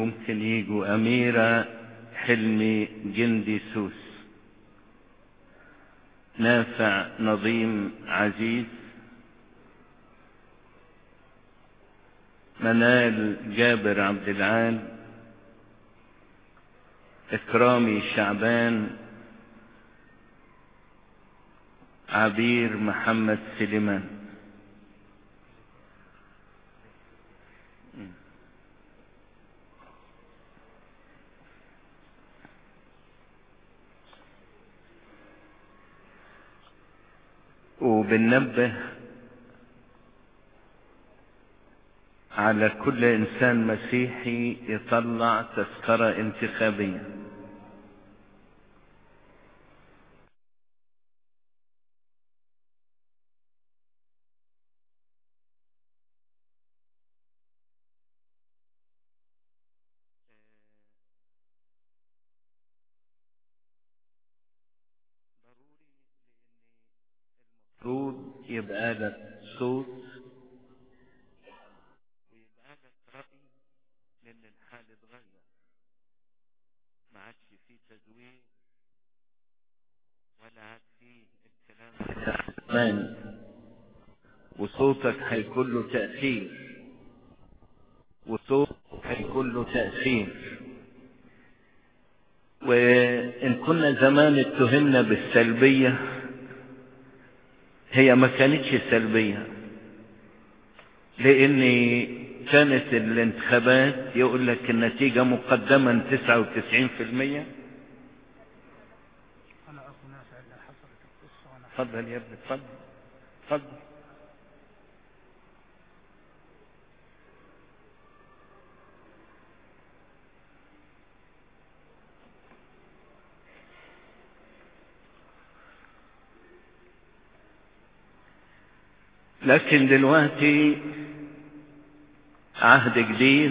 ممكن يجوا أميرة حلمي جندي سوس نافع نظيم عزيز منال جابر عبد العال إكرامي شعبان عبير محمد سليمان وبننبه على كل انسان مسيحي يطلع تذكرة انتخابية المفروض يبقى لك صوت ويبقى لك رأي لأن الحال اتغير ما عادش فيه تزوير ولا عاد فيه الكلام بتاع زمان وصوتك هيكون له تأثير وصوتك هيكون له تأثير وإن كنا زمان اتهمنا بالسلبية هي ما كانتش سلبية لان كانت الانتخابات يقول لك النتيجة مقدما 99% أنا أكو نافع اللي حصلت القصة وأنا اتفضل يا ابني اتفضل اتفضل لكن دلوقتي عهد جديد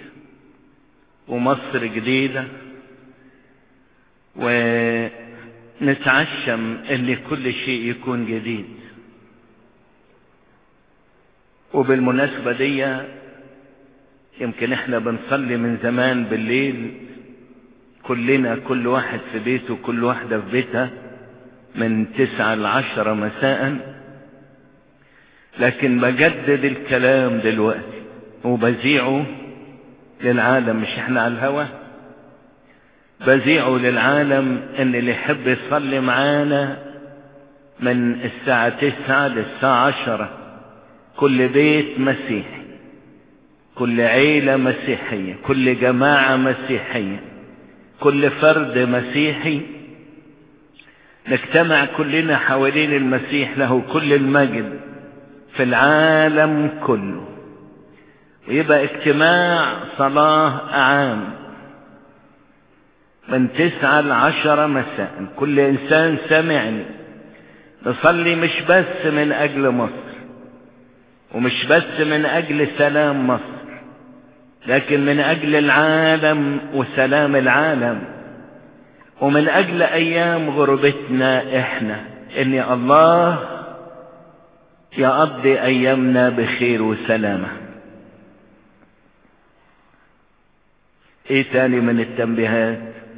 ومصر جديدة ونتعشم ان كل شيء يكون جديد وبالمناسبة دي يمكن احنا بنصلي من زمان بالليل كلنا كل واحد في بيته كل واحدة في بيتها من تسعة لعشرة مساء لكن بجدد الكلام دلوقتي وبذيعه للعالم مش احنا على الهوا بذيعه للعالم ان اللي يحب يصلي معانا من الساعة تسعة للساعة عشرة كل بيت مسيحي كل عيلة مسيحية كل جماعة مسيحية كل فرد مسيحي نجتمع كلنا حوالين المسيح له كل المجد في العالم كله ويبقى اجتماع صلاة عام من تسعة لعشرة مساء كل انسان سمعني نصلي مش بس من اجل مصر ومش بس من اجل سلام مصر لكن من اجل العالم وسلام العالم ومن اجل ايام غربتنا احنا ان الله يقضي ايامنا بخير وسلامة ايه تاني من التنبيهات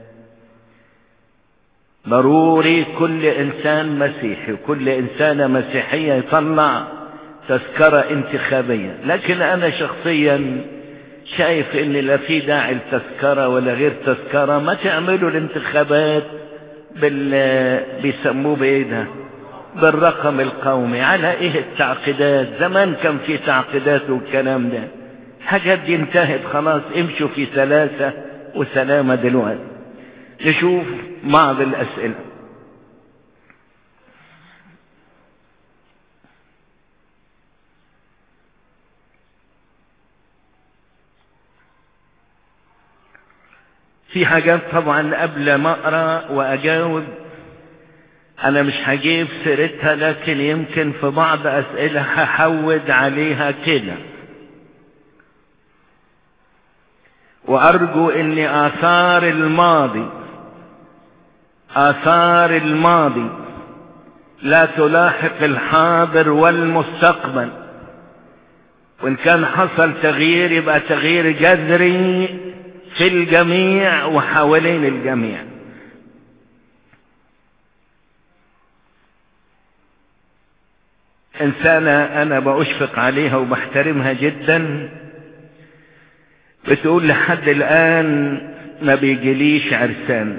ضروري كل انسان مسيحي وكل انسانة مسيحية يطلع تذكرة انتخابية لكن انا شخصيا شايف ان لا في داعي التذكرة ولا غير تذكرة ما تعملوا الانتخابات بال بيسموه بايه ده بالرقم القومي على ايه التعقيدات زمان كان في تعقيدات والكلام ده حاجات دي انتهت خلاص امشوا في ثلاثة وسلامة دلوقتي نشوف بعض الاسئلة في حاجات طبعا قبل ما اقرا واجاوب انا مش هجيب سيرتها لكن يمكن في بعض اسئلة هحود عليها كده وارجو ان اثار الماضي اثار الماضي لا تلاحق الحاضر والمستقبل وان كان حصل تغيير يبقى تغيير جذري في الجميع وحوالين الجميع إنسانة أنا بأشفق عليها وبحترمها جدا بتقول لحد الآن ما بيجيليش عرسان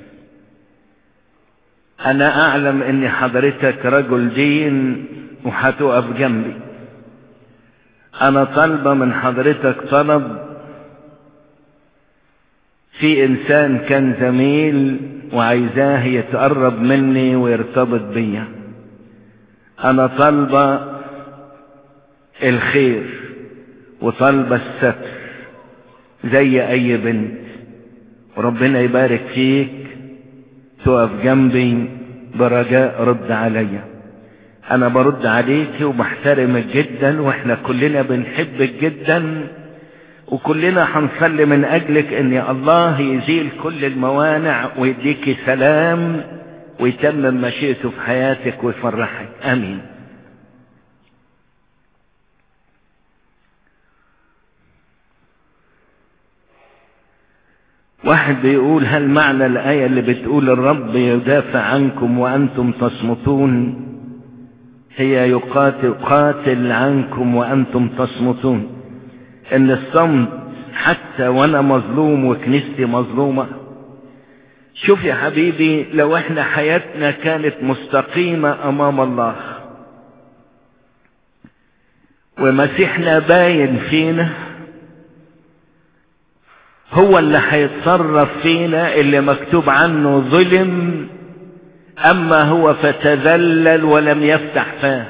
أنا أعلم إن حضرتك رجل دين وهتقف جنبي أنا طالبة من حضرتك طلب في إنسان كان زميل وعايزاه يتقرب مني ويرتبط بيا أنا طالبة الخير وطالبة الستر زي أي بنت وربنا يبارك فيك تقف جنبي برجاء رد عليا انا برد عليك وبحترمك جدا واحنا كلنا بنحبك جدا وكلنا هنصلي من اجلك ان الله يزيل كل الموانع ويديك سلام ويتمم مشيئته في حياتك ويفرحك امين واحد بيقول هل معنى الآية اللي بتقول الرب يدافع عنكم وأنتم تصمتون هي يقاتل قاتل عنكم وأنتم تصمتون إن الصمت حتى وأنا مظلوم وكنيستي مظلومة شوف يا حبيبي لو احنا حياتنا كانت مستقيمة أمام الله ومسيحنا باين فينا هو اللي هيتصرف فينا اللي مكتوب عنه ظلم اما هو فتذلل ولم يفتح فاه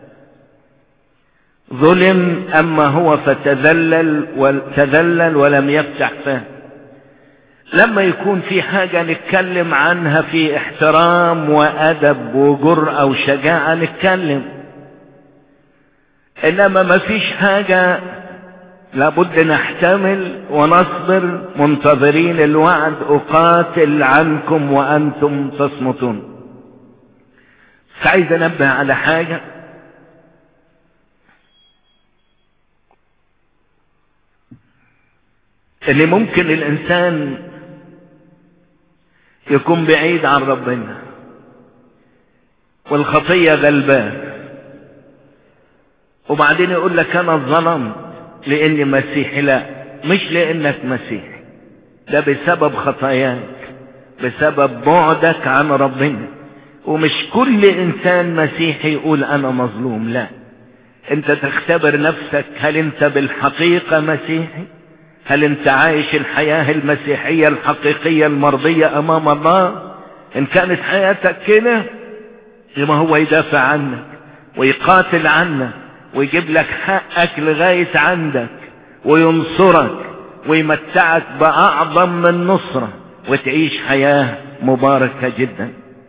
ظلم اما هو فتذلل وتذلل ولم يفتح فاه لما يكون في حاجة نتكلم عنها في احترام وادب وجرأة وشجاعة نتكلم انما ما فيش حاجة لابد نحتمل ونصبر منتظرين الوعد اقاتل عنكم وانتم تصمتون عايز انبه على حاجة اللي ممكن الانسان يكون بعيد عن ربنا والخطية غلبان وبعدين يقول لك انا ظلمت لاني مسيحي لا مش لانك مسيحي ده بسبب خطاياك بسبب بعدك عن ربنا ومش كل انسان مسيحي يقول انا مظلوم لا انت تختبر نفسك هل انت بالحقيقة مسيحي هل انت عايش الحياة المسيحية الحقيقية المرضية امام الله ان كانت حياتك كده يبقى هو يدافع عنك ويقاتل عنك ويجيب لك حقك لغاية عندك وينصرك ويمتعك بأعظم من نصرة وتعيش حياة مباركة جدا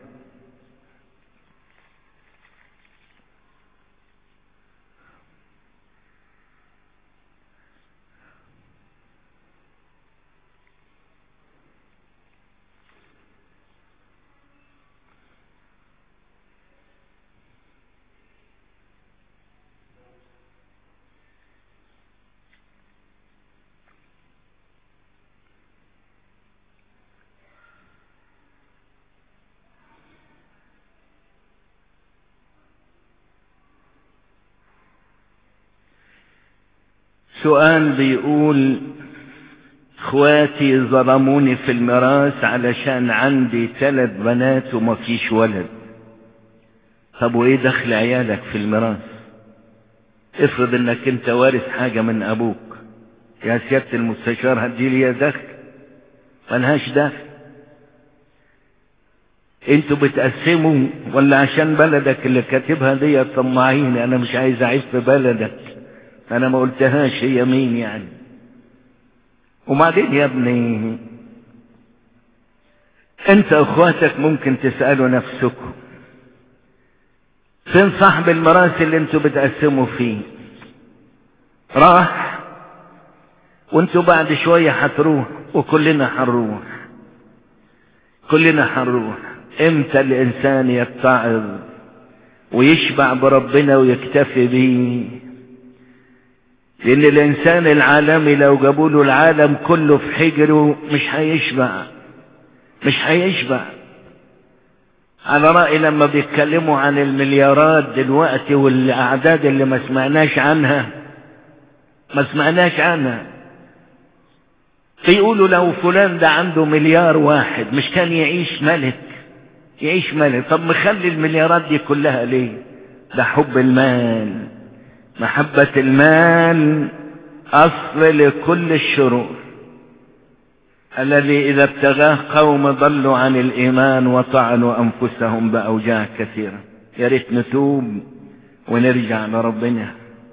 سؤال بيقول اخواتي ظلموني في الميراث علشان عندي ثلاث بنات وما فيش ولد طب وايه دخل عيالك في الميراث افرض انك انت وارث حاجة من ابوك يا سيادة المستشار هدي لي دخل ملهاش دخل انتوا بتقسموا ولا عشان بلدك اللي كاتبها دي طماعين انا مش عايز اعيش في بلدك انا ما قلتهاش هي مين يعني وبعدين يا ابني انت اخواتك ممكن تسألوا نفسكم فين صاحب المراس اللي انتوا بتقسموا فيه راح وانتوا بعد شوية هتروح وكلنا هنروح كلنا هنروح امتى الانسان يتعظ ويشبع بربنا ويكتفي بيه لان الانسان العالمي لو جابوا له العالم كله في حجره مش هيشبع مش هيشبع على رأي لما بيتكلموا عن المليارات دلوقتي والاعداد اللي ما سمعناش عنها ما سمعناش عنها بيقولوا لو فلان ده عنده مليار واحد مش كان يعيش ملك يعيش ملك طب مخلي المليارات دي كلها ليه ده حب المال محبة المال أصل لكل الشرور الذي إذا ابتغاه قوم ضلوا عن الإيمان وطعنوا أنفسهم بأوجاع كثيرة يا ريت نتوب ونرجع لربنا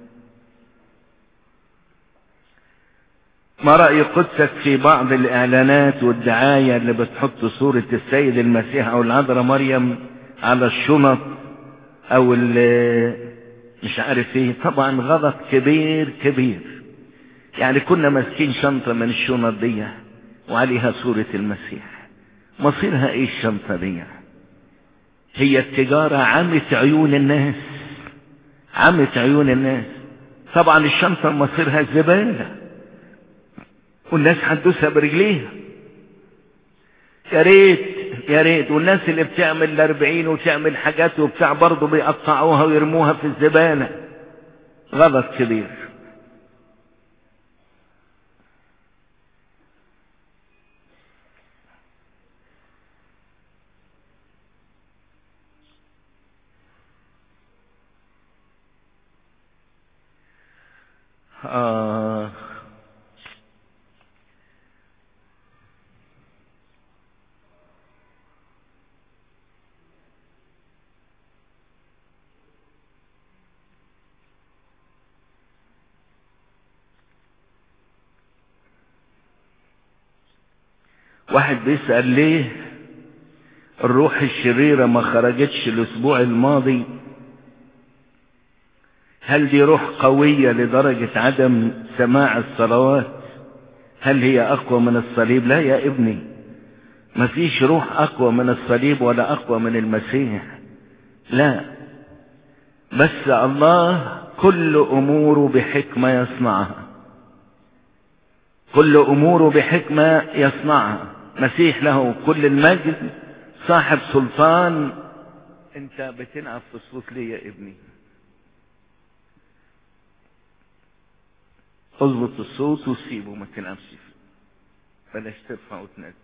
ما رأي قدسك في بعض الإعلانات والدعاية اللي بتحط صورة السيد المسيح أو العذراء مريم على الشنط أو مش عارف ايه طبعا غلط كبير كبير يعني كنا ماسكين شنطة من الشنط دي وعليها صورة المسيح مصيرها ايه الشنطة دي هي التجارة عمت عيون الناس عمت عيون الناس طبعا الشنطة مصيرها زبالة والناس هتدوسها برجليها يا ريت يا ريت والناس اللي بتعمل الاربعين وتعمل حاجات وبتاع برضه بيقطعوها ويرموها في الزبالة غلط كبير آه واحد بيسأل ليه الروح الشريرة ما خرجتش الاسبوع الماضي هل دي روح قوية لدرجة عدم سماع الصلوات هل هي اقوى من الصليب لا يا ابني ما فيش روح اقوى من الصليب ولا اقوى من المسيح لا بس الله كل اموره بحكمة يصنعها كل اموره بحكمة يصنعها مسيح له كل المجد صاحب سلطان انت بتنقف في الصوت ليه يا ابني اظبط الصوت وسيبه ما تنقفش فيه بلاش ترفع وتنزل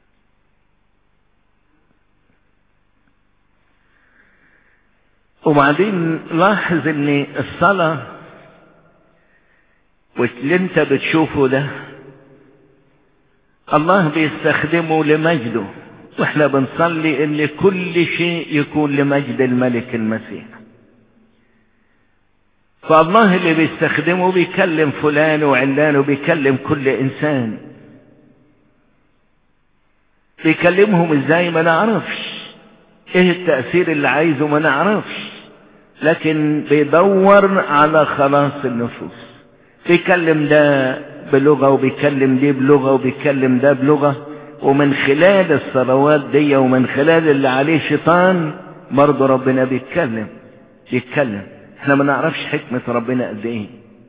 وبعدين لاحظ ان الصلاة واللي انت بتشوفه ده الله بيستخدمه لمجده واحنا بنصلي ان كل شيء يكون لمجد الملك المسيح فالله اللي بيستخدمه بيكلم فلان وعلان وبيكلم كل انسان بيكلمهم ازاي ما نعرفش ايه التأثير اللي عايزه ما نعرفش لكن بيدور على خلاص النفوس بيكلم ده بلغة وبيكلم دي بلغة وبيكلم ده بلغة ومن خلال الصلوات دي ومن خلال اللي عليه شيطان برضه ربنا بيتكلم بيتكلم احنا ما نعرفش حكمة ربنا قد ايه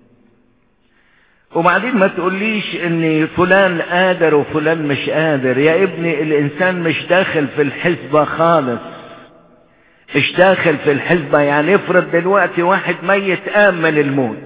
وبعدين ما تقوليش ان فلان قادر وفلان مش قادر يا ابني الانسان مش داخل في الحسبة خالص مش داخل في الحسبة يعني افرض دلوقتي واحد ميت قام من الموت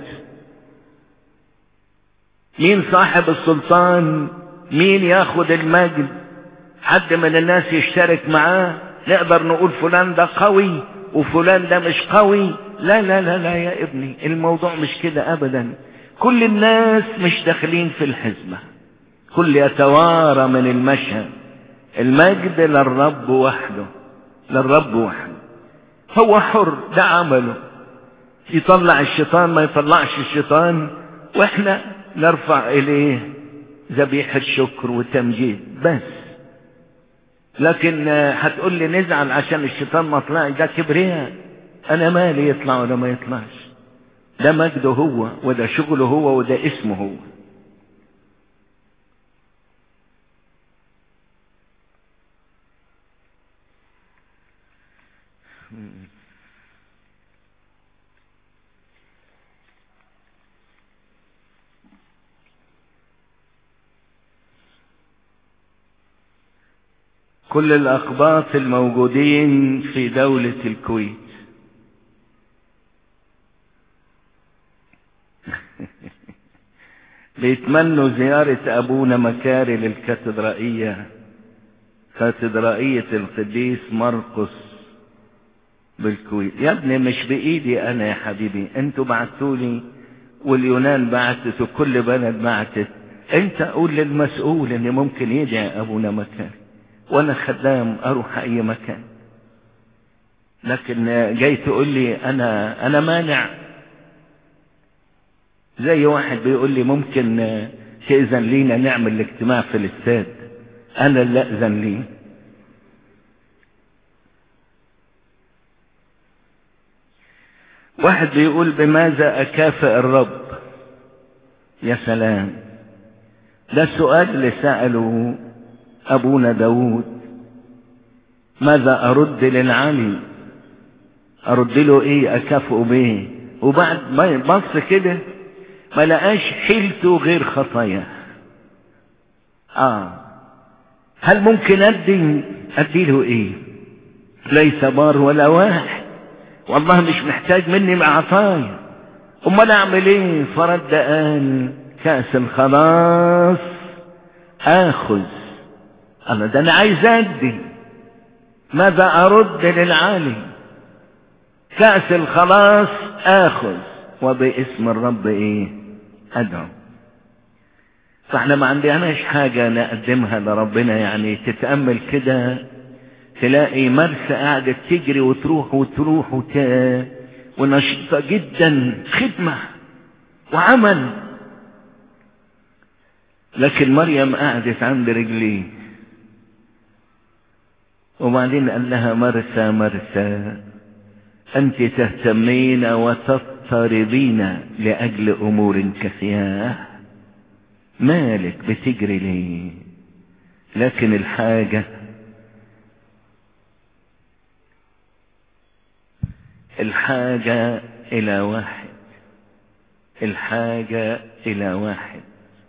مين صاحب السلطان مين ياخد المجد حد من الناس يشترك معاه نقدر نقول فلان ده قوي وفلان ده مش قوي لا لا لا لا يا ابني الموضوع مش كده ابدا كل الناس مش داخلين في الحزمة كل يتوارى من المشهد المجد للرب وحده للرب وحده هو حر ده عمله يطلع الشيطان ما يطلعش الشيطان واحنا نرفع اليه ذبيحة شكر وتمجيد بس لكن هتقول لي نزعل عشان الشيطان ما طلعش ده كبرياء انا مالي يطلع ولا ما يطلعش ده مجده هو وده شغله هو وده اسمه هو كل الأقباط الموجودين في دولة الكويت بيتمنوا زيارة أبونا مكاري للكاتدرائية كاتدرائية القديس مرقس بالكويت يا ابني مش بإيدي أنا يا حبيبي انتوا بعتولي واليونان بعتت وكل بلد بعتت انت قول للمسؤول ان ممكن يدعي ابونا مكان وانا خدام اروح اي مكان لكن جاي تقول لي انا انا مانع زي واحد بيقول لي ممكن تأذن لينا نعمل الاجتماع في الاستاد انا اللي اذن لي واحد بيقول بماذا اكافئ الرب يا سلام ده السؤال اللي سأله ابونا داود ماذا ارد للعلي ارد له ايه اكافئه بايه وبعد ما بص كده ما لقاش حيلته غير خطاياه اه هل ممكن ادي ادي له ايه ليس بار ولا واحد والله مش محتاج مني معطايا امال اعمل ايه فرد قال كاس الخلاص اخذ انا ده انا عايز ادي ماذا ارد للعالي كاس الخلاص اخذ وباسم الرب ايه ادعو فاحنا ما عندناش حاجة نقدمها لربنا يعني تتأمل كده تلاقي مرسى قاعدة تجري وتروح وتروح وت... ونشيطة جدا خدمة وعمل لكن مريم قعدت عند رجليه وبعدين قال لها مرسى مرسى أنت تهتمين وتضطربين لأجل أمور كثيرة مالك بتجري ليه لكن الحاجة الحاجة إلى واحد الحاجة إلى واحد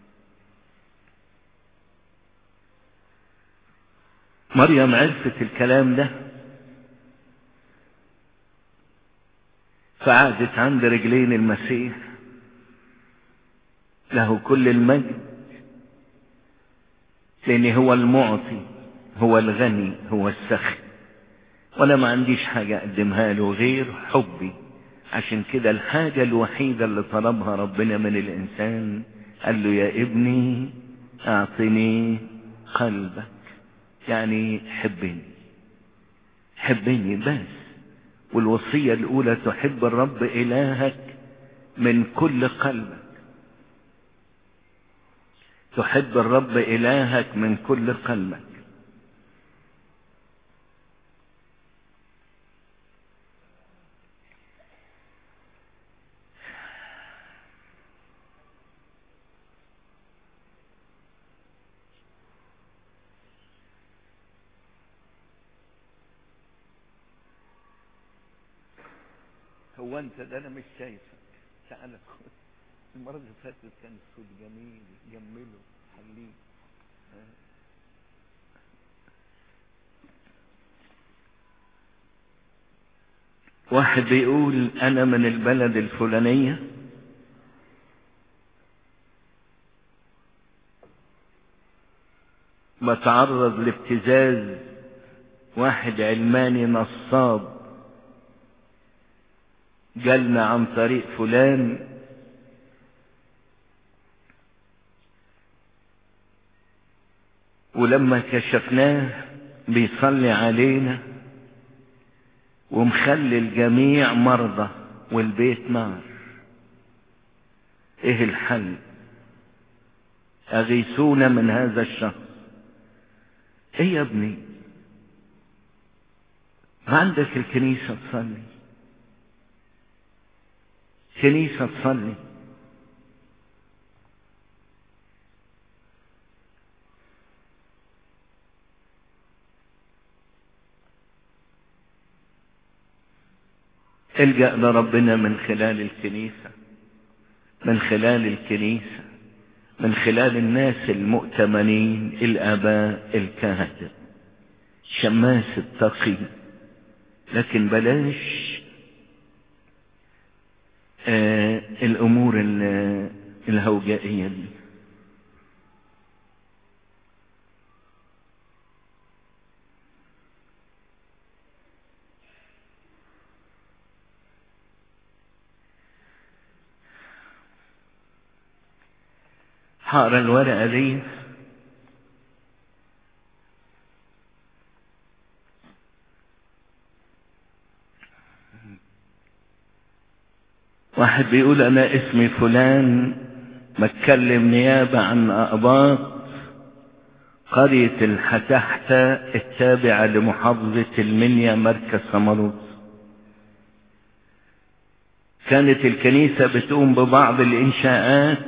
مريم عرفت الكلام ده فقعدت عند رجلين المسيح له كل المجد لان هو المعطي هو الغني هو السخي وانا ما عنديش حاجة اقدمها له غير حبي عشان كده الحاجة الوحيدة اللي طلبها ربنا من الانسان قال له يا ابني اعطني قلبك يعني حبني حبني بس والوصية الاولى تحب الرب الهك من كل قلبك تحب الرب إلهك من كل قلبك هو انت ده انا مش شايفك تعال خد المرة اللي فاتت كان الصوت جميل جمله خليه واحد بيقول انا من البلد الفلانية بتعرض لابتزاز واحد علماني نصاب جالنا عن طريق فلان ولما كشفناه بيصلي علينا ومخلي الجميع مرضى والبيت نار ايه الحل اغيثونا من هذا الشخص ايه يا ابني ما عندك الكنيسة تصلي كنيسة تصلي الجأ لربنا من خلال الكنيسة من خلال الكنيسة من خلال الناس المؤتمنين الآباء الكهنة شماس التقي لكن بلاش آه الأمور الهوجائية دي هقرا الورقة دي واحد بيقول انا اسمي فلان بتكلم نيابة عن اقباط قرية الحتحتة التابعة لمحافظة المنيا مركز سمروت كانت الكنيسة بتقوم ببعض الانشاءات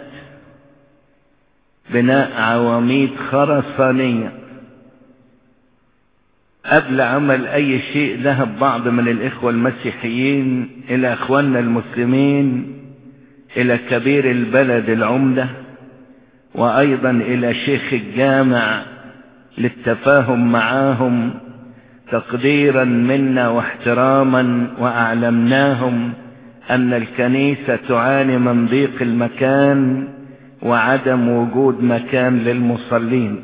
بناء عواميد خرسانية قبل عمل اي شيء ذهب بعض من الاخوة المسيحيين الى اخواننا المسلمين الى كبير البلد العمدة وايضا الى شيخ الجامع للتفاهم معاهم تقديرا منا واحتراما واعلمناهم ان الكنيسة تعاني من ضيق المكان وعدم وجود مكان للمصلين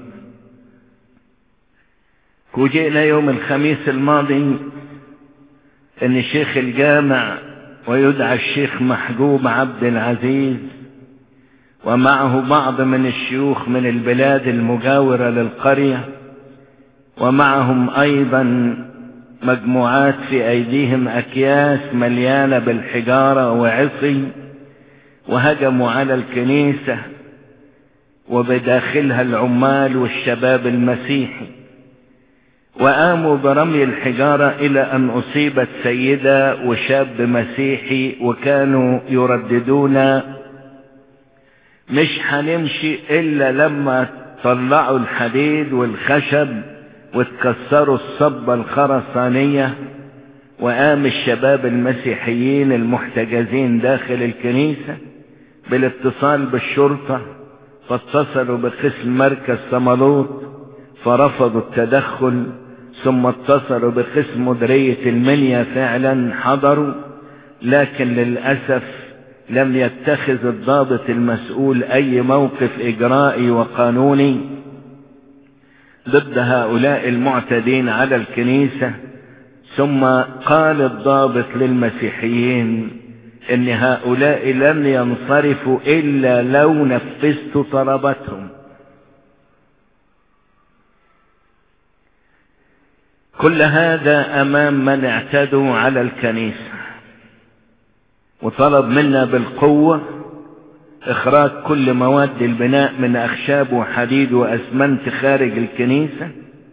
وجئنا يوم الخميس الماضي ان شيخ الجامع ويدعى الشيخ محجوب عبد العزيز ومعه بعض من الشيوخ من البلاد المجاورة للقرية ومعهم ايضا مجموعات في ايديهم اكياس مليانة بالحجارة وعصي وهجموا على الكنيسة وبداخلها العمال والشباب المسيحي وقاموا برمي الحجارة إلى أن أصيبت سيدة وشاب مسيحي وكانوا يرددون مش هنمشي إلا لما طلعوا الحديد والخشب وتكسروا الصبة الخرسانية وقام الشباب المسيحيين المحتجزين داخل الكنيسة بالاتصال بالشرطة فاتصلوا بقسم مركز سملوط فرفضوا التدخل ثم اتصلوا بقسم مديرية المنيا فعلا حضروا لكن للأسف لم يتخذ الضابط المسؤول أي موقف إجرائي وقانوني ضد هؤلاء المعتدين على الكنيسة ثم قال الضابط للمسيحيين ان هؤلاء لن ينصرفوا الا لو نفذت طلباتهم كل هذا امام من اعتدوا على الكنيسة وطلب منا بالقوة اخراج كل مواد البناء من اخشاب وحديد واسمنت خارج الكنيسة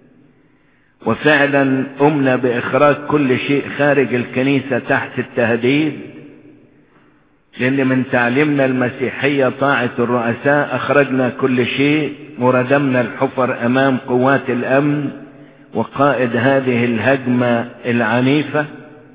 وفعلا قمنا باخراج كل شيء خارج الكنيسة تحت التهديد لان من تعليمنا المسيحية طاعة الرؤساء اخرجنا كل شيء وردمنا الحفر امام قوات الامن وقائد هذه الهجمة العنيفة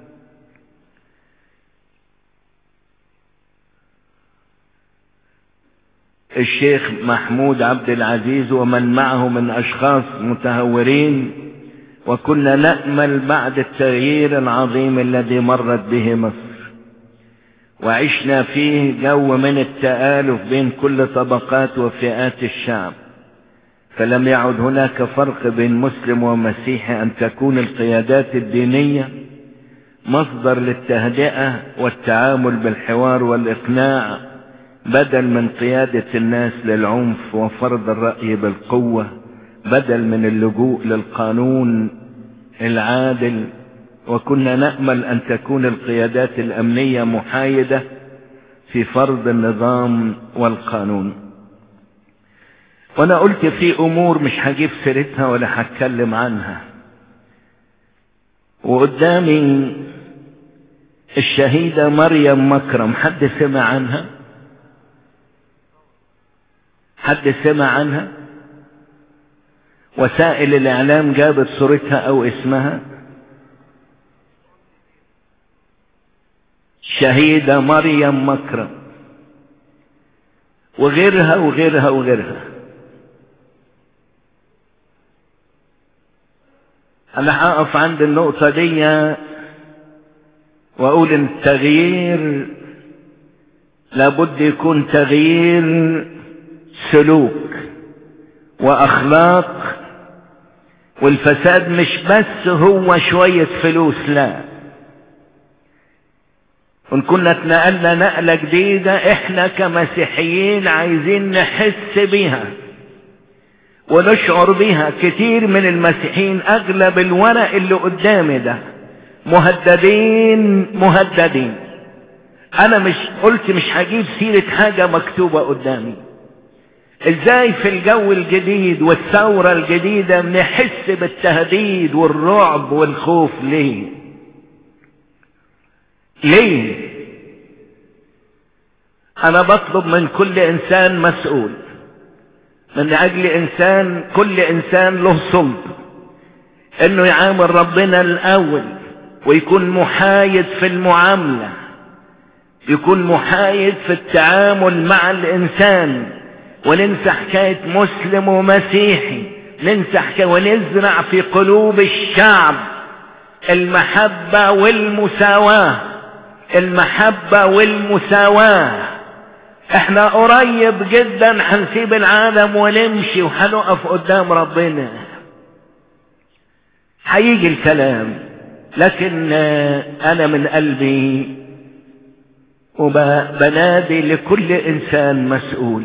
الشيخ محمود عبد العزيز ومن معه من اشخاص متهورين وكنا نأمل بعد التغيير العظيم الذي مرت به مصر وعشنا فيه جو من التآلف بين كل طبقات وفئات الشعب فلم يعد هناك فرق بين مسلم ومسيحي أن تكون القيادات الدينية مصدر للتهدئة والتعامل بالحوار والإقناع بدل من قيادة الناس للعنف وفرض الرأي بالقوة بدل من اللجوء للقانون العادل وكنا نأمل أن تكون القيادات الأمنية محايدة في فرض النظام والقانون وانا قلت في امور مش هجيب سيرتها ولا هتكلم عنها وقدامي الشهيدة مريم مكرم حد سمع عنها حد سمع عنها وسائل الاعلام جابت صورتها او اسمها شهيدة مريم مكرم وغيرها وغيرها وغيرها انا هقف عند النقطة دي واقول ان التغيير لابد يكون تغيير سلوك واخلاق والفساد مش بس هو شوية فلوس لا وان كنا اتنقلنا نقلة جديدة احنا كمسيحيين عايزين نحس بيها ونشعر بيها كتير من المسيحيين اغلب الورق اللي قدامي ده مهددين مهددين انا مش قلت مش هجيب سيرة حاجة مكتوبة قدامي ازاي في الجو الجديد والثورة الجديدة بنحس بالتهديد والرعب والخوف ليه ليه انا بطلب من كل انسان مسؤول من اجل انسان كل انسان له سلطة انه يعامل ربنا الاول ويكون محايد في المعاملة يكون محايد في التعامل مع الانسان وننسى حكاية مسلم ومسيحي ننسى حكاية ونزرع في قلوب الشعب المحبة والمساواة المحبة والمساواة احنا قريب جدا هنسيب العالم ونمشي وهنقف قدام ربنا هيجي الكلام لكن انا من قلبي وبنادي لكل انسان مسؤول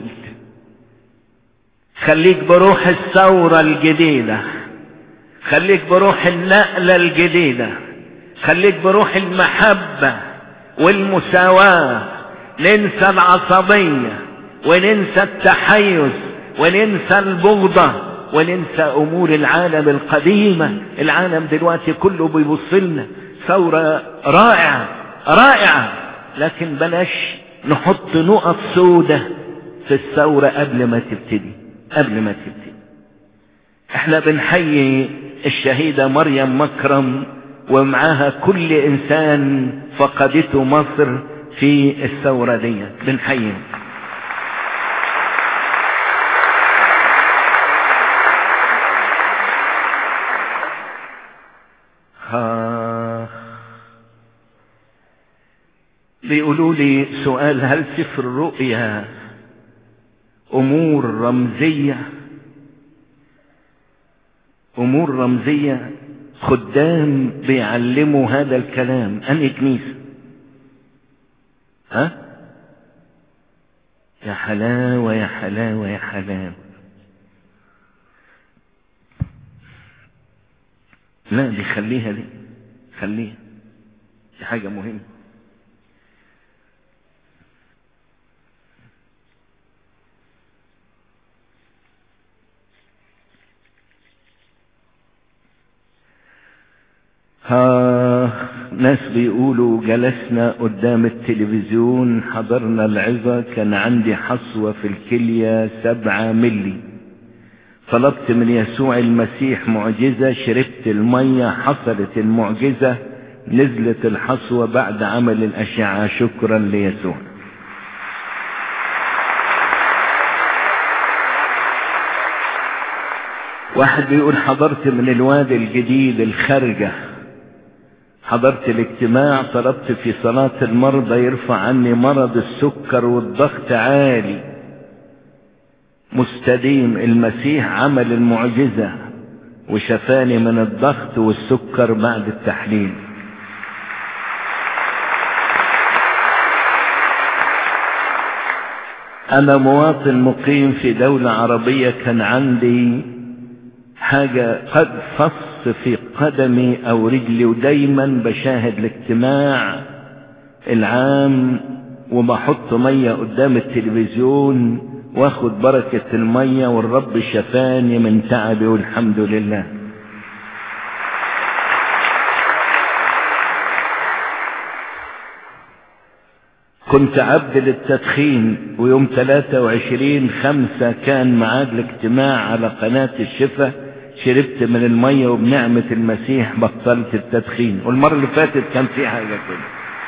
خليك بروح الثورة الجديدة خليك بروح النقلة الجديدة خليك بروح المحبة والمساواة ننسى العصبية وننسى التحيز وننسى البغضة وننسى امور العالم القديمة العالم دلوقتي كله بيبص لنا ثورة رائعة رائعة لكن بلاش نحط نقط سودة في الثورة قبل ما تبتدي قبل ما تبتدي احنا بنحيي الشهيدة مريم مكرم ومعاها كل انسان فقدته مصر في الثورة دي بنحيي ها بيقولوا لي سؤال هل سفر الرؤيا امور رمزية امور رمزية خدام بيعلموا هذا الكلام انهي كنيسة ها يا حلاوة يا حلاوة يا حلاوة لا دي خليها دي خليها دي حاجة مهمة ها ناس بيقولوا جلسنا قدام التلفزيون حضرنا العظة كان عندي حصوة في الكلية سبعة ملي طلبت من يسوع المسيح معجزة شربت المية حصلت المعجزة نزلت الحصوة بعد عمل الأشعة شكرا ليسوع واحد بيقول حضرت من الوادي الجديد الخارجة حضرت الاجتماع طلبت في صلاة المرضى يرفع عني مرض السكر والضغط عالي مستديم المسيح عمل المعجزة وشفاني من الضغط والسكر بعد التحليل انا مواطن مقيم في دولة عربية كان عندي حاجة قد فص في قدمي او رجلي ودايما بشاهد الاجتماع العام وبحط مية قدام التلفزيون واخد بركة المية والرب شفاني من تعبي والحمد لله كنت عبد للتدخين ويوم 23 خمسة كان معاد الاجتماع على قناة الشفا شربت من المية وبنعمة المسيح بطلت التدخين والمرة اللي فاتت كان في حاجة كده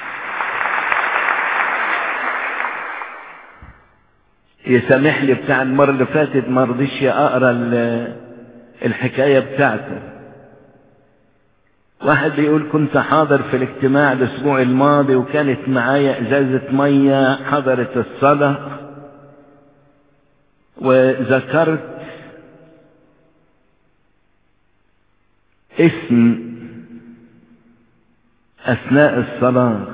يسامح لي بتاع المرة اللي فاتت ما رضيش اقرا الحكاية بتاعته واحد بيقول كنت حاضر في الاجتماع الاسبوع الماضي وكانت معايا ازازة مية حضرت الصلاة وذكرت اسم اثناء الصلاة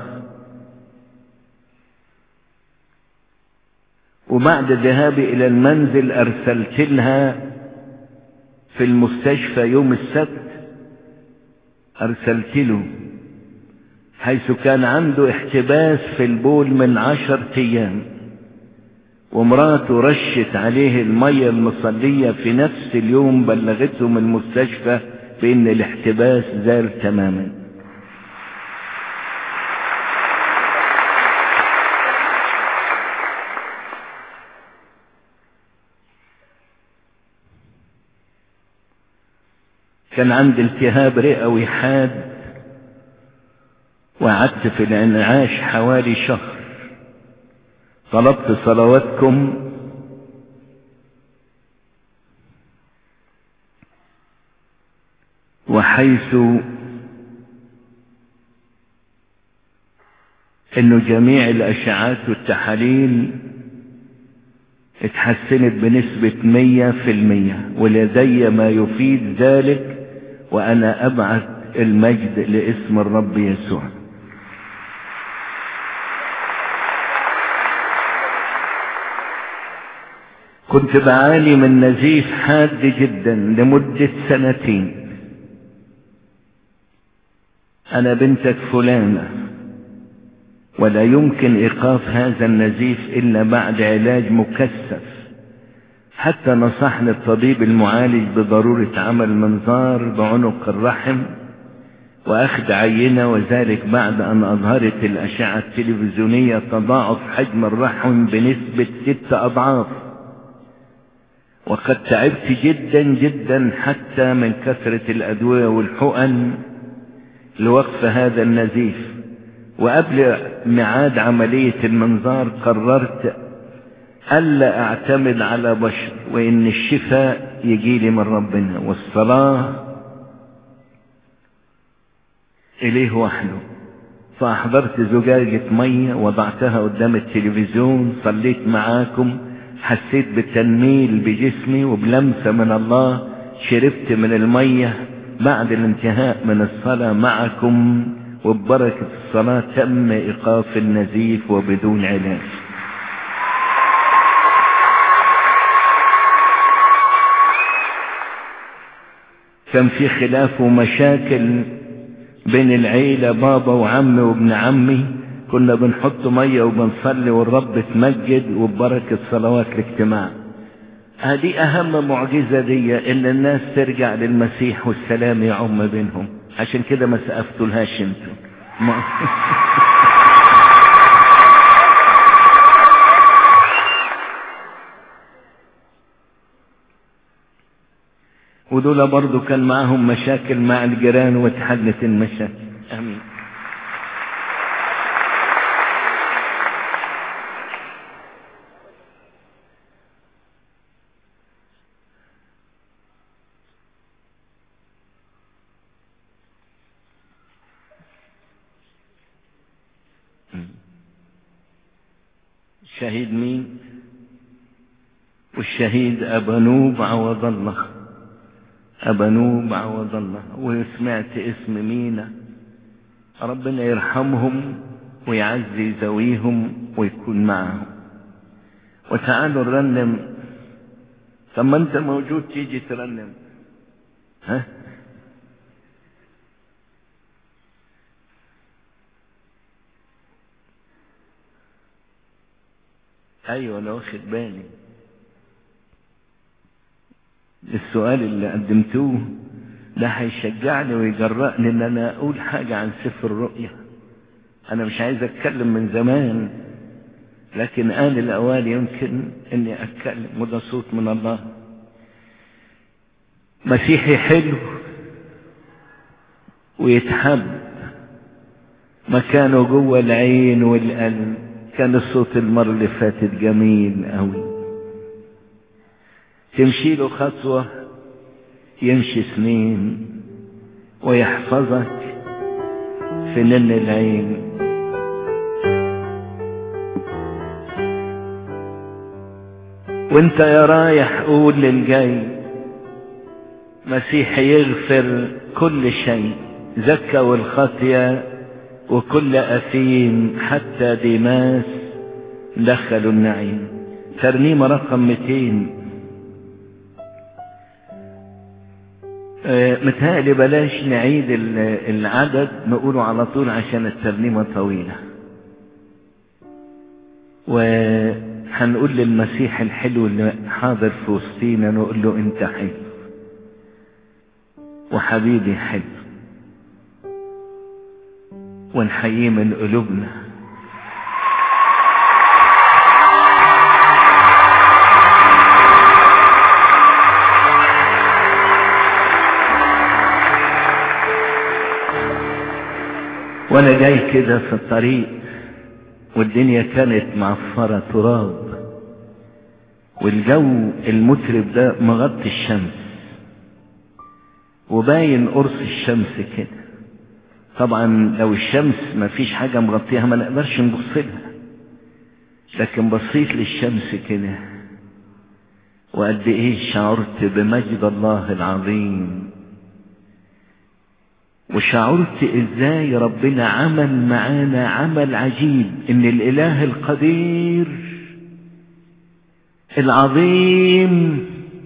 وبعد ذهابي الى المنزل ارسلت لها في المستشفى يوم السبت ارسلت له حيث كان عنده احتباس في البول من عشر ايام ومراته رشت عليه المية المصلية في نفس اليوم بلغته من المستشفى بان الاحتباس زال تماما كان عندي التهاب رئوي حاد وقعدت في الانعاش حوالي شهر طلبت صلواتكم وحيث انه جميع الاشعات والتحاليل اتحسنت بنسبة مية في المية ولدي ما يفيد ذلك وانا ابعث المجد لاسم الرب يسوع كنت بعاني من نزيف حاد جدا لمدة سنتين انا بنتك فلانة ولا يمكن ايقاف هذا النزيف الا بعد علاج مكثف حتى نصحني الطبيب المعالج بضرورة عمل منظار بعنق الرحم واخذ عينة وذلك بعد ان اظهرت الاشعة التلفزيونية تضاعف حجم الرحم بنسبة ست اضعاف وقد تعبت جدا جدا حتى من كثرة الادوية والحقن لوقف هذا النزيف وقبل ميعاد عملية المنظار قررت ألا أعتمد على بشر وإن الشفاء يجيلي من ربنا والصلاة إليه وحده فأحضرت زجاجة مية وضعتها قدام التلفزيون صليت معاكم حسيت بالتنميل بجسمي وبلمسة من الله شربت من المية بعد الانتهاء من الصلاة معكم وببركة الصلاة تم إيقاف النزيف وبدون علاج كان في خلاف ومشاكل بين العيلة بابا وعمي وابن عمي كنا بنحط مية وبنصلي والرب تمجد وببركة صلوات الاجتماع هذه أهم معجزة دي إن الناس ترجع للمسيح والسلام يعم بينهم عشان كده ما سقفتولهاش انتوا ما... ودول برضو كان معهم مشاكل مع الجيران واتحلت المشاكل امين الشهيد مين والشهيد أبنوب عوض الله أبنوب عوض الله وسمعت اسم مينا ربنا يرحمهم ويعزي ذويهم ويكون معهم وتعالوا نرنم طب ما انت موجود تيجي ترنم ها ايوه انا واخد بالي السؤال اللي قدمتوه ده هيشجعني ويجرأني ان انا اقول حاجة عن سفر الرؤيا انا مش عايز اتكلم من زمان لكن آن الاوان يمكن اني اتكلم وده صوت من الله مسيحي حلو ويتحب مكانه جوه العين والقلب كان الصوت المرة اللي فاتت جميل قوي تمشي له خطوة يمشي سنين ويحفظك في نن العين وانت يا رايح قول للجاي مسيح يغفر كل شيء زكى والخطية وكل أثيم حتى ديماس دخلوا النعيم ترنيمة رقم 200 آه، متهيألي بلاش نعيد العدد نقوله على طول عشان الترنيمة طويلة وهنقول للمسيح الحلو اللي حاضر في وسطينا نقول له انت حلو وحبيبي حلو ونحييه من قلوبنا وانا جاي كده في الطريق والدنيا كانت معفرة تراب والجو المترب ده مغطي الشمس وباين قرص الشمس كده طبعا لو الشمس ما فيش حاجة مغطيها ما نقدرش نبص لها لكن بصيت للشمس كده وقد ايه شعرت بمجد الله العظيم وشعرت ازاي ربنا عمل معانا عمل عجيب ان الاله القدير العظيم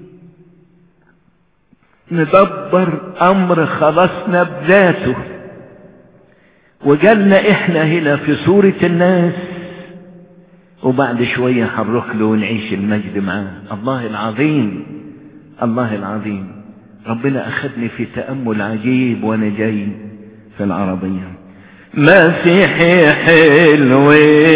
ندبر امر خلصنا بذاته وجالنا احنا هنا في صورة الناس وبعد شوية هنروح له ونعيش المجد معاه الله العظيم الله العظيم ربنا أخذني في تأمل عجيب وأنا جاي في العربية مسيحي حلو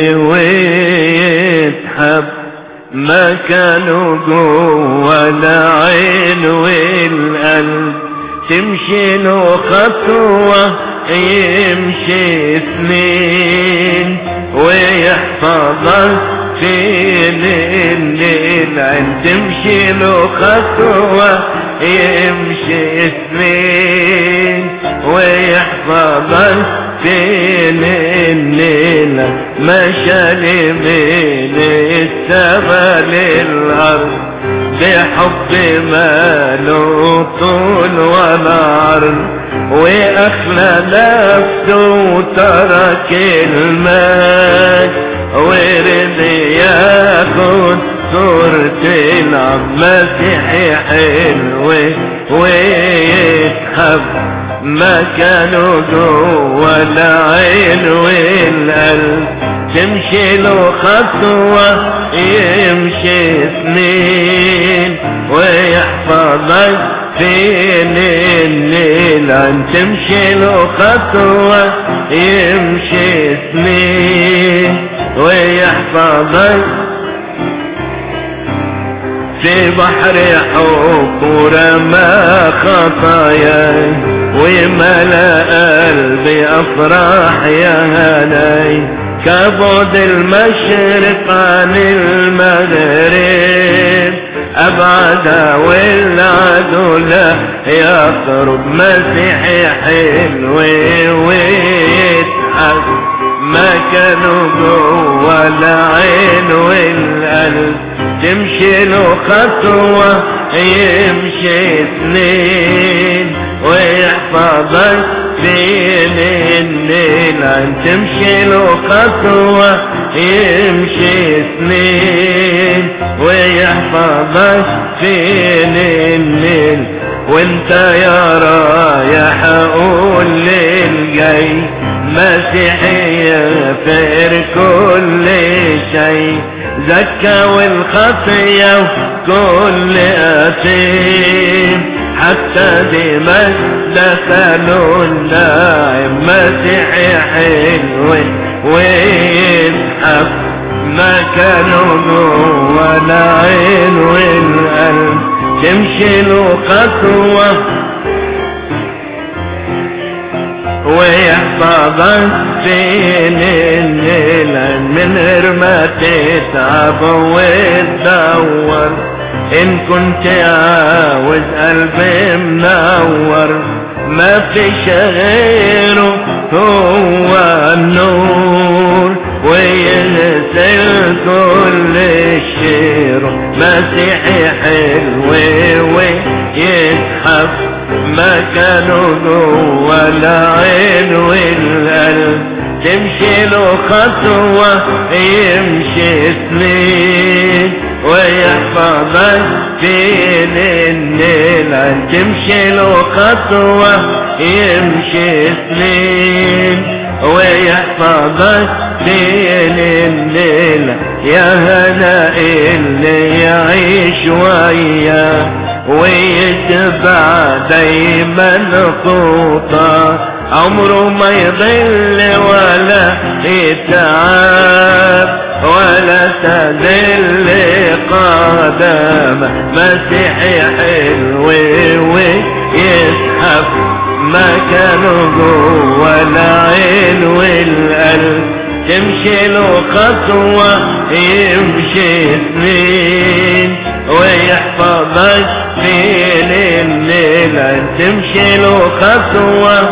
ويتحب ما كانوا جوا العين والقلب تمشي له خطوة يمشي اثنين ويحفظك في العين تمشي له خطوة يمشي اثنين ويحفظك في الليلة مشى من السما للأرض بحب ماله طول ولا عرض واخلى نفسه وترك المال ورد ياخد صورة العب مسيحي حلو ويتحب ما كانوا جوا العين والقلب تمشي له خطوة يمشي سنين ويحفظك فين الليل عن تمشي له خطوة يمشي سنين ويحفظك في بحر حب ورمى خطاياي وملا قلبي افراح يا هناي كبعد المشرق عن المغرب ابعد والعدو لا يقرب مسيحي حلو ويتحب ما كانوا جوا العين والقلب تمشي له خطوة يمشي اثنين ويحفظك فين الليل عن تمشي له خطوة يمشي اثنين ويحفظك فين الليل وانت يا رايح اقول للجاي مسيحي يغفر كل شيء زكى والخطية وكل أثيم حتى دماء دخلوا الناعم مسيحي حلو ويتحب ما كانوا جوا العين والقلب تمشي له خطوة ويحفظك فين الليل من غير ما تتعب وتدور ان كنت عاوز قلبي منور ما فيش غيره هو النور ويغسل كل الشر مسيحي حلو ويسحب مكانه جوه العين والقلب تمشي له خطوة يمشي سنين ويحفظك فين الليل تمشي له خطوة يمشي سنين ويحفظك فين الليل يا هنا اللي يعيش وياه ويتبع دايما خطاه عمره ما يضل ولا يتعب ولا تذل قدم مسيحي حلو ويسحب مكانه جوه العين والقلب تمشي له خطوة يمشي سنين ويحفظك فين الليلة تمشي له خطوة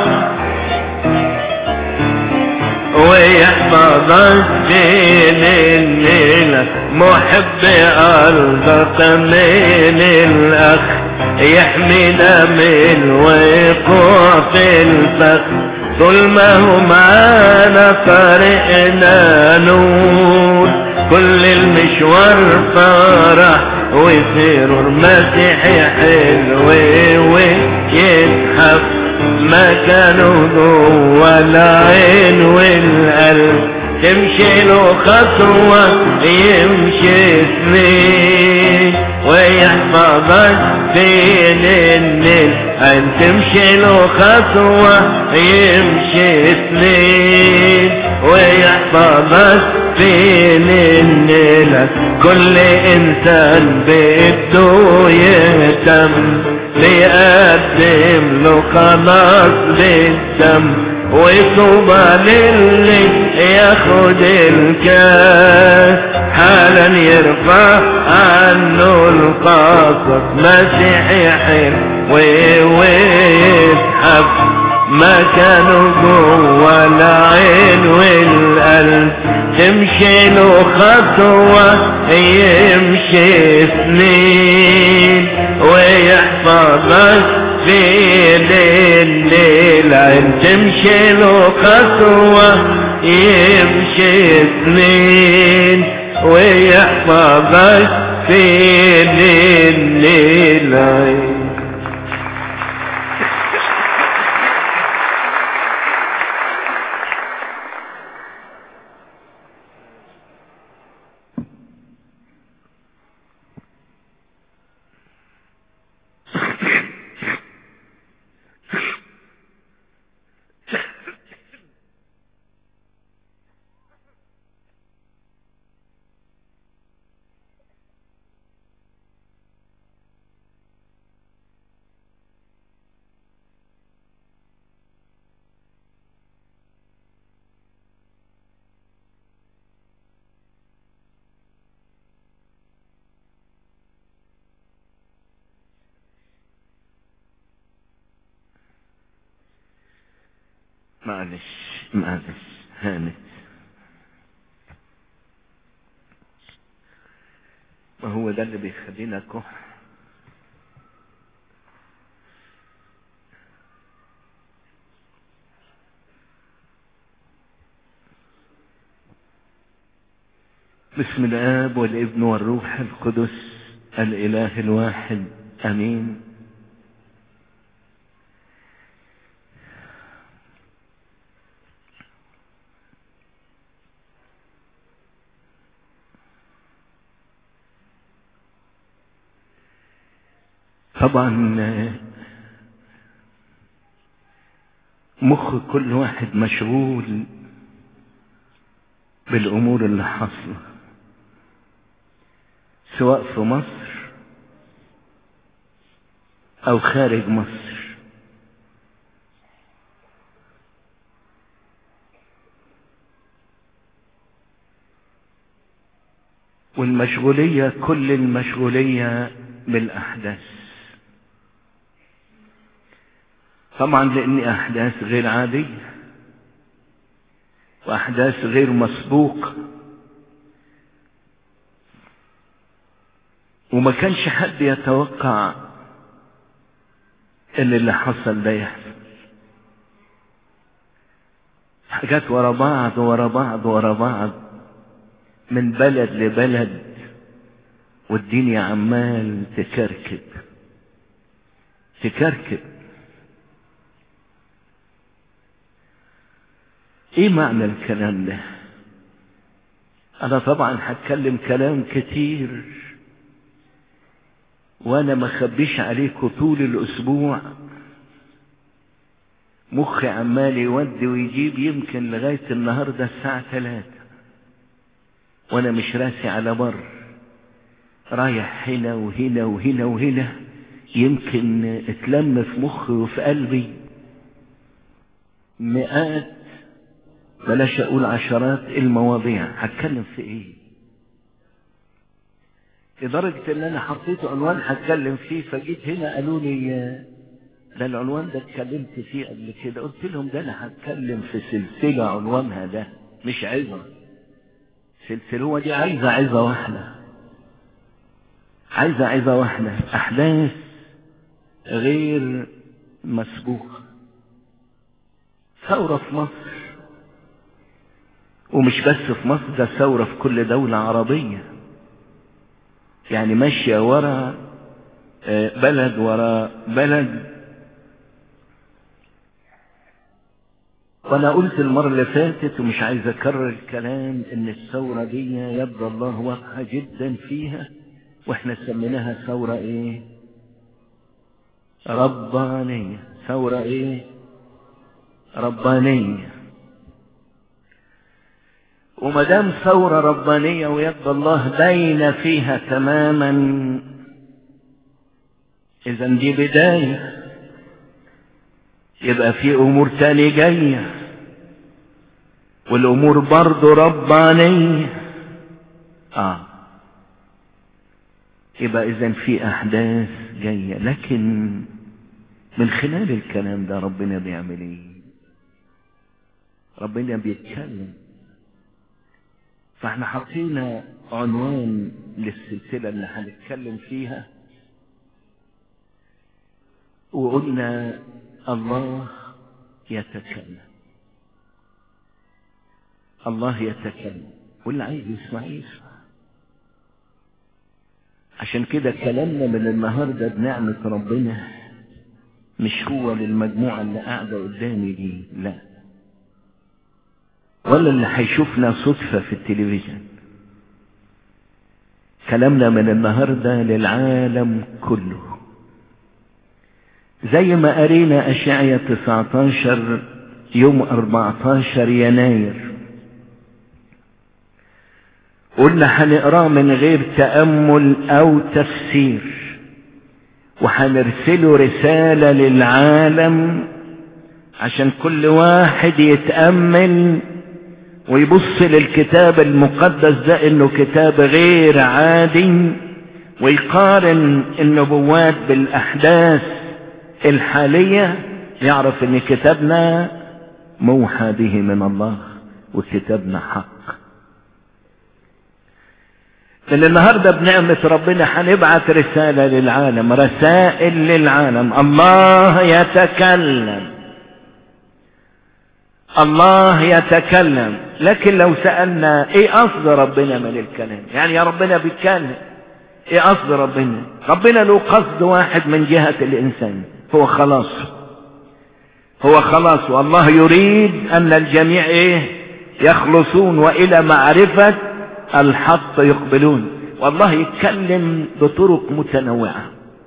ويحفظك فين الليلة محب قلبك من الأخ يحمينا من الوقوع في الفخ طول ما هو معانا طريقنا نور كل المشوار فرح وسرور مسيحي حلو ويسحب مكانه جوه العين والقلب تمشي له خطوة يمشي سنين ويحفظك فين الليل أن تمشي له خطوة يمشي سنين ويحفظك فين الليل كل إنسان بده يهتم ليقدم له خلاص بالدم وطوبى للي ياخد الكاس حالا يرفع عنه القصص مسيحي حلو ويسحب مكانه جوه العين والقلب تمشي له خطوة يمشي سنين ويحفظك في الليل عين تمشي له خطوة يمشي سنين ويحفظك في الليل عين معلش معلش هانت ما هو ده اللي بيخلينا كح بسم الآب والابن والروح القدس الإله الواحد أمين طبعا مخ كل واحد مشغول بالامور اللي حاصله سواء في مصر او خارج مصر والمشغولية كل المشغولية بالاحداث طبعا لأن أحداث غير عادية وأحداث غير مسبوقة وما كانش حد يتوقع ان اللي حصل ده يحصل حاجات ورا بعض ورا بعض ورا بعض من بلد لبلد والدنيا عمال تكركب تكركب ايه معنى الكلام ده انا طبعا هتكلم كلام كتير وانا ما خبيش عليكم طول الاسبوع مخي عمال يودي ويجيب يمكن لغاية النهاردة الساعة ثلاثة وانا مش راسي على بر رايح هنا وهنا وهنا وهنا يمكن اتلم في مخي وفي قلبي مئات بلاش اقول عشرات المواضيع هتكلم في ايه لدرجة ان انا حطيت عنوان هتكلم فيه فجيت هنا قالوا لي ده العنوان ده اتكلمت فيه قبل كده قلت لهم ده انا هتكلم في سلسلة عنوانها ده مش عظة سلسلة هو دي عايزة عظة واحدة عايزة عظة واحدة احداث غير مسبوقة ثورة في مصر ومش بس في مصر ده ثورة في كل دولة عربية يعني ماشية ورا بلد ورا بلد وانا قلت المرة اللي فاتت ومش عايز اكرر الكلام ان الثورة دي يبدو الله واقعة جدا فيها واحنا سميناها ثورة ايه ربانية ثورة ايه ربانية وما دام ثورة ربانية ويد الله باينة فيها تماما إذا دي بداية يبقى في أمور تاني جاية والأمور برضه ربانية آه يبقى إذا في أحداث جاية لكن من خلال الكلام ده ربنا بيعمل إيه؟ ربنا بيتكلم فاحنا حطينا عنوان للسلسلة اللي هنتكلم فيها وقلنا الله يتكلم الله يتكلم واللي عايز يسمع يسمع عشان كده كلامنا من النهاردة بنعمة ربنا مش هو للمجموعة اللي قاعدة قدامي دي لا ولا اللي هيشوفنا صدفة في التلفزيون كلامنا من النهاردة للعالم كله زي ما قرينا أشعية 19 يوم 14 يناير قلنا هنقراه من غير تأمل أو تفسير وهنرسله رسالة للعالم عشان كل واحد يتأمل ويبص للكتاب المقدس ده انه كتاب غير عادي ويقارن النبوات بالاحداث الحالية يعرف ان كتابنا موحى به من الله وكتابنا حق من النهاردة بنعمة ربنا هنبعت رسالة للعالم رسائل للعالم الله يتكلم الله يتكلم لكن لو سألنا ايه قصد ربنا من الكلام يعني يا ربنا بيتكلم ايه قصد ربنا ربنا له قصد واحد من جهة الانسان هو خلاص هو خلاص والله يريد ان الجميع ايه يخلصون والى معرفة الحق يقبلون والله يتكلم بطرق متنوعة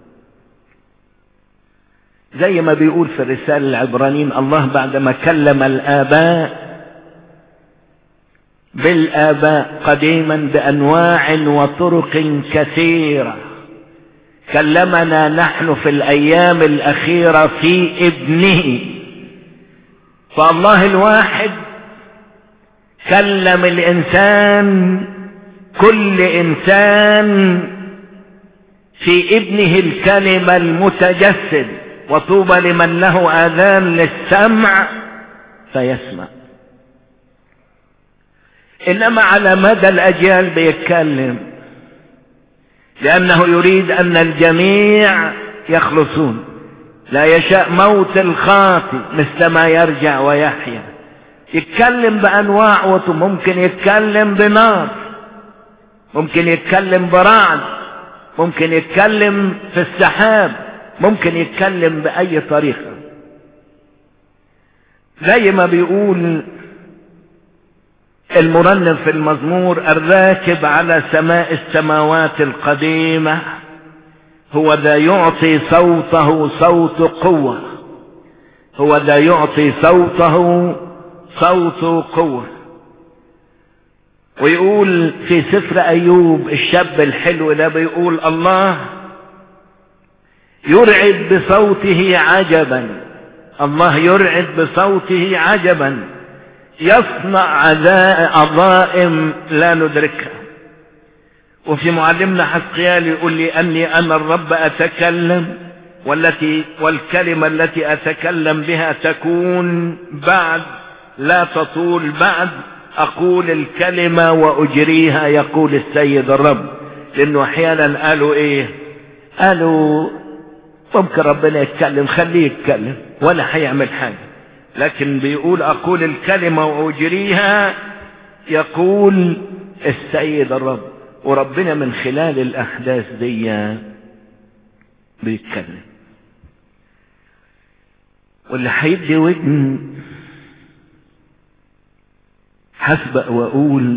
زي ما بيقول في الرسالة العبرانيين الله بعدما كلم الآباء بالآباء قديما بأنواع وطرق كثيرة كلمنا نحن في الأيام الأخيرة في ابنه فالله الواحد كلم الإنسان كل إنسان في ابنه الكلمة المتجسد وطوبى لمن له آذان للسمع فيسمع إنما على مدى الأجيال بيتكلم لأنه يريد أن الجميع يخلصون لا يشاء موت الخاطئ مثل ما يرجع ويحيا يتكلم بأنواع وطو ممكن يتكلم بنار ممكن يتكلم برعد ممكن يتكلم في السحاب ممكن يتكلم بأي طريقة زي ما بيقول المرنم في المزمور الراكب على سماء السماوات القديمة هو ذا يعطي صوته صوت قوة هو ذا يعطي صوته صوت قوة ويقول في سفر أيوب الشاب الحلو ده بيقول الله يرعد بصوته عجبا الله يرعد بصوته عجبا يصنع عظائم لا ندركها وفي معلمنا حسقيال يقول لي أني أنا الرب أتكلم والتي والكلمة التي أتكلم بها تكون بعد لا تطول بعد أقول الكلمة وأجريها يقول السيد الرب لأنه أحيانا قالوا إيه قالوا ممكن ربنا يتكلم خليه يتكلم ولا هيعمل حاجة لكن بيقول أقول الكلمة وأجريها يقول السيد الرب وربنا من خلال الأحداث دي بيتكلم واللي هيدي ودن حسبق واقول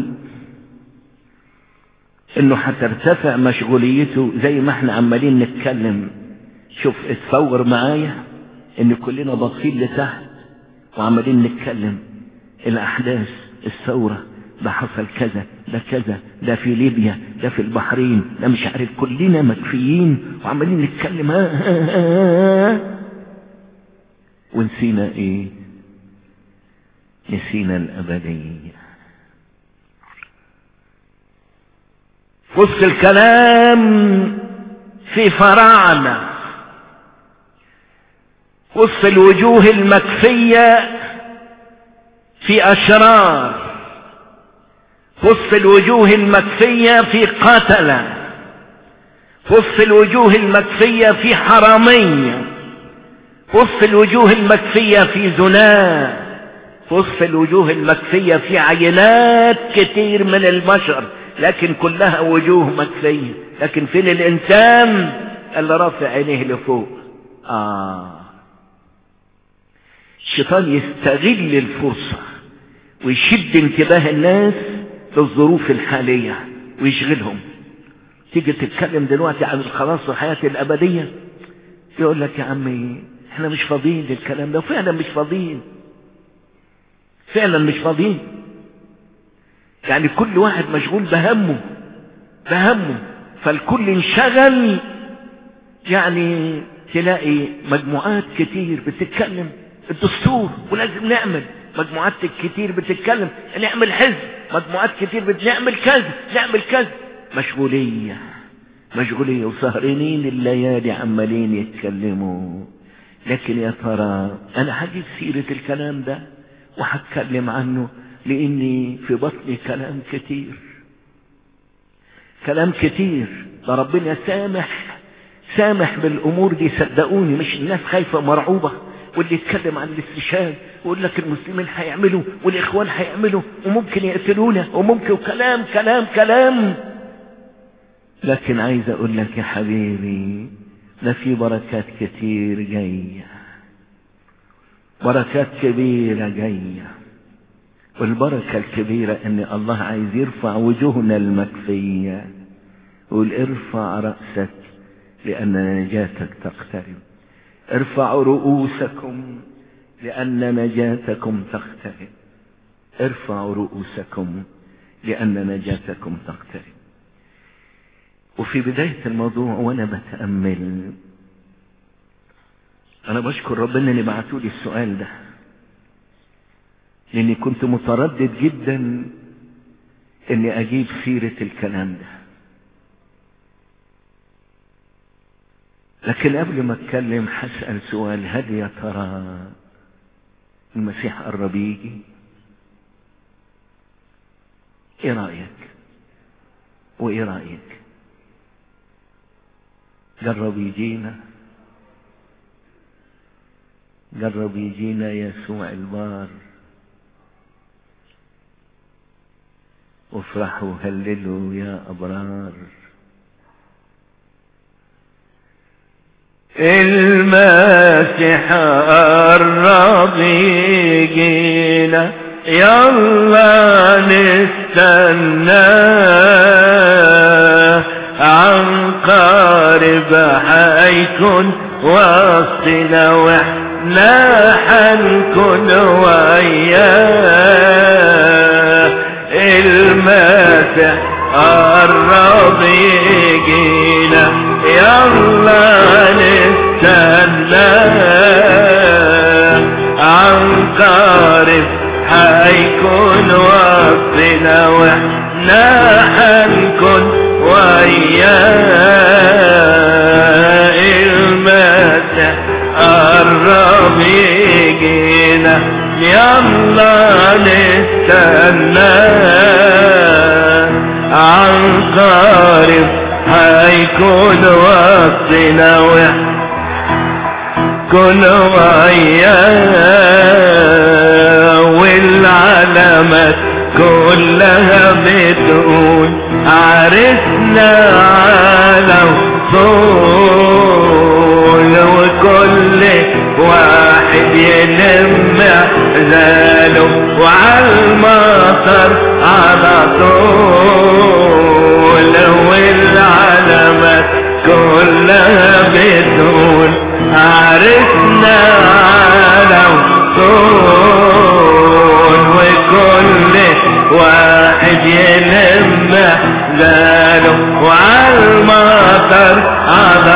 انه هترتفع مشغوليته زي ما احنا عمالين نتكلم شوف اتصور معايا ان كلنا باصين لتحت وعمالين نتكلم الاحداث الثورة ده حصل كذا ده كذا ده في ليبيا ده في البحرين ده مش عارف كلنا مكفيين وعمالين نتكلم ها ها ها ونسينا ايه نسينا الأبدية وسط الكلام في فراعنة وسط الوجوه المكفية في أشرار وسط الوجوه المكفية في قتلة وسط الوجوه المكفية في حرامية وسط الوجوه المكفية في زناه وسط الوجوه المكفية في عينات كتير من البشر لكن كلها وجوه مكفية لكن فين الإنسان اللي رافع عينيه لفوق آه الشيطان يستغل الفرصة ويشد انتباه الناس للظروف الحالية ويشغلهم تيجي تتكلم دلوقتي عن الخلاص والحياة الأبدية يقول لك يا عمي احنا مش فاضيين للكلام ده وفعلا مش فاضيين فعلا مش فاضيين يعني كل واحد مشغول بهمه بهمه فالكل انشغل يعني تلاقي مجموعات كتير بتتكلم الدستور ولازم نعمل مجموعات كتير بتتكلم نعمل حزب مجموعات كتير بنعمل كذا نعمل كذا مشغولية مشغولية وسهرانين الليالي عمالين يتكلموا لكن يا ترى انا هجيب سيرة الكلام ده وهتكلم عنه لاني في بطني كلام كتير كلام كتير ده ربنا سامح سامح بالامور دي صدقوني مش الناس خايفة مرعوبة واللي يتكلم عن الاستشهاد ويقول لك المسلمين هيعملوا والاخوان هيعملوا وممكن يقتلونا وممكن كلام كلام كلام لكن عايز اقول لك يا حبيبي ده في بركات كتير جايه بركات كبيرة جاية والبركة الكبيرة ان الله عايز يرفع وجوهنا المكفية يقول ارفع رأسك لأن نجاتك تقترب ارفعوا رؤوسكم لأن نجاتكم تقترب ارفعوا رؤوسكم لأن نجاتكم تقترب وفي بداية الموضوع وأنا بتأمل انا بشكر ربنا اللي بعتوا لي السؤال ده لاني كنت متردد جدا اني اجيب سيرة الكلام ده لكن قبل ما اتكلم هسأل سؤال هل يا ترى المسيح قرب يجي ايه رأيك وايه رأيك جرب يجينا جرب يجينا يسوع البار وافرحوا هللوا يا أبرار المسيح قرب يجينا يلا نستنى عن قارب حيكون وسطنا واحنا حنكون وياه المسيح قرب يجينا يلا نستنى عن قارب حيكون وسطنا واحنا حنكون وياه المسيح قرب يجينا يلا نستنى عن قارب هيكون وقتنا ويحكن وياه والعلامات كلها بتقول عرسنا على وصول وكل واحد يلم زاله وعلى المطر على طول والعلامات كلها بتقول عرسنا على وصول وكل واحد يلم زاله وعلى المطر على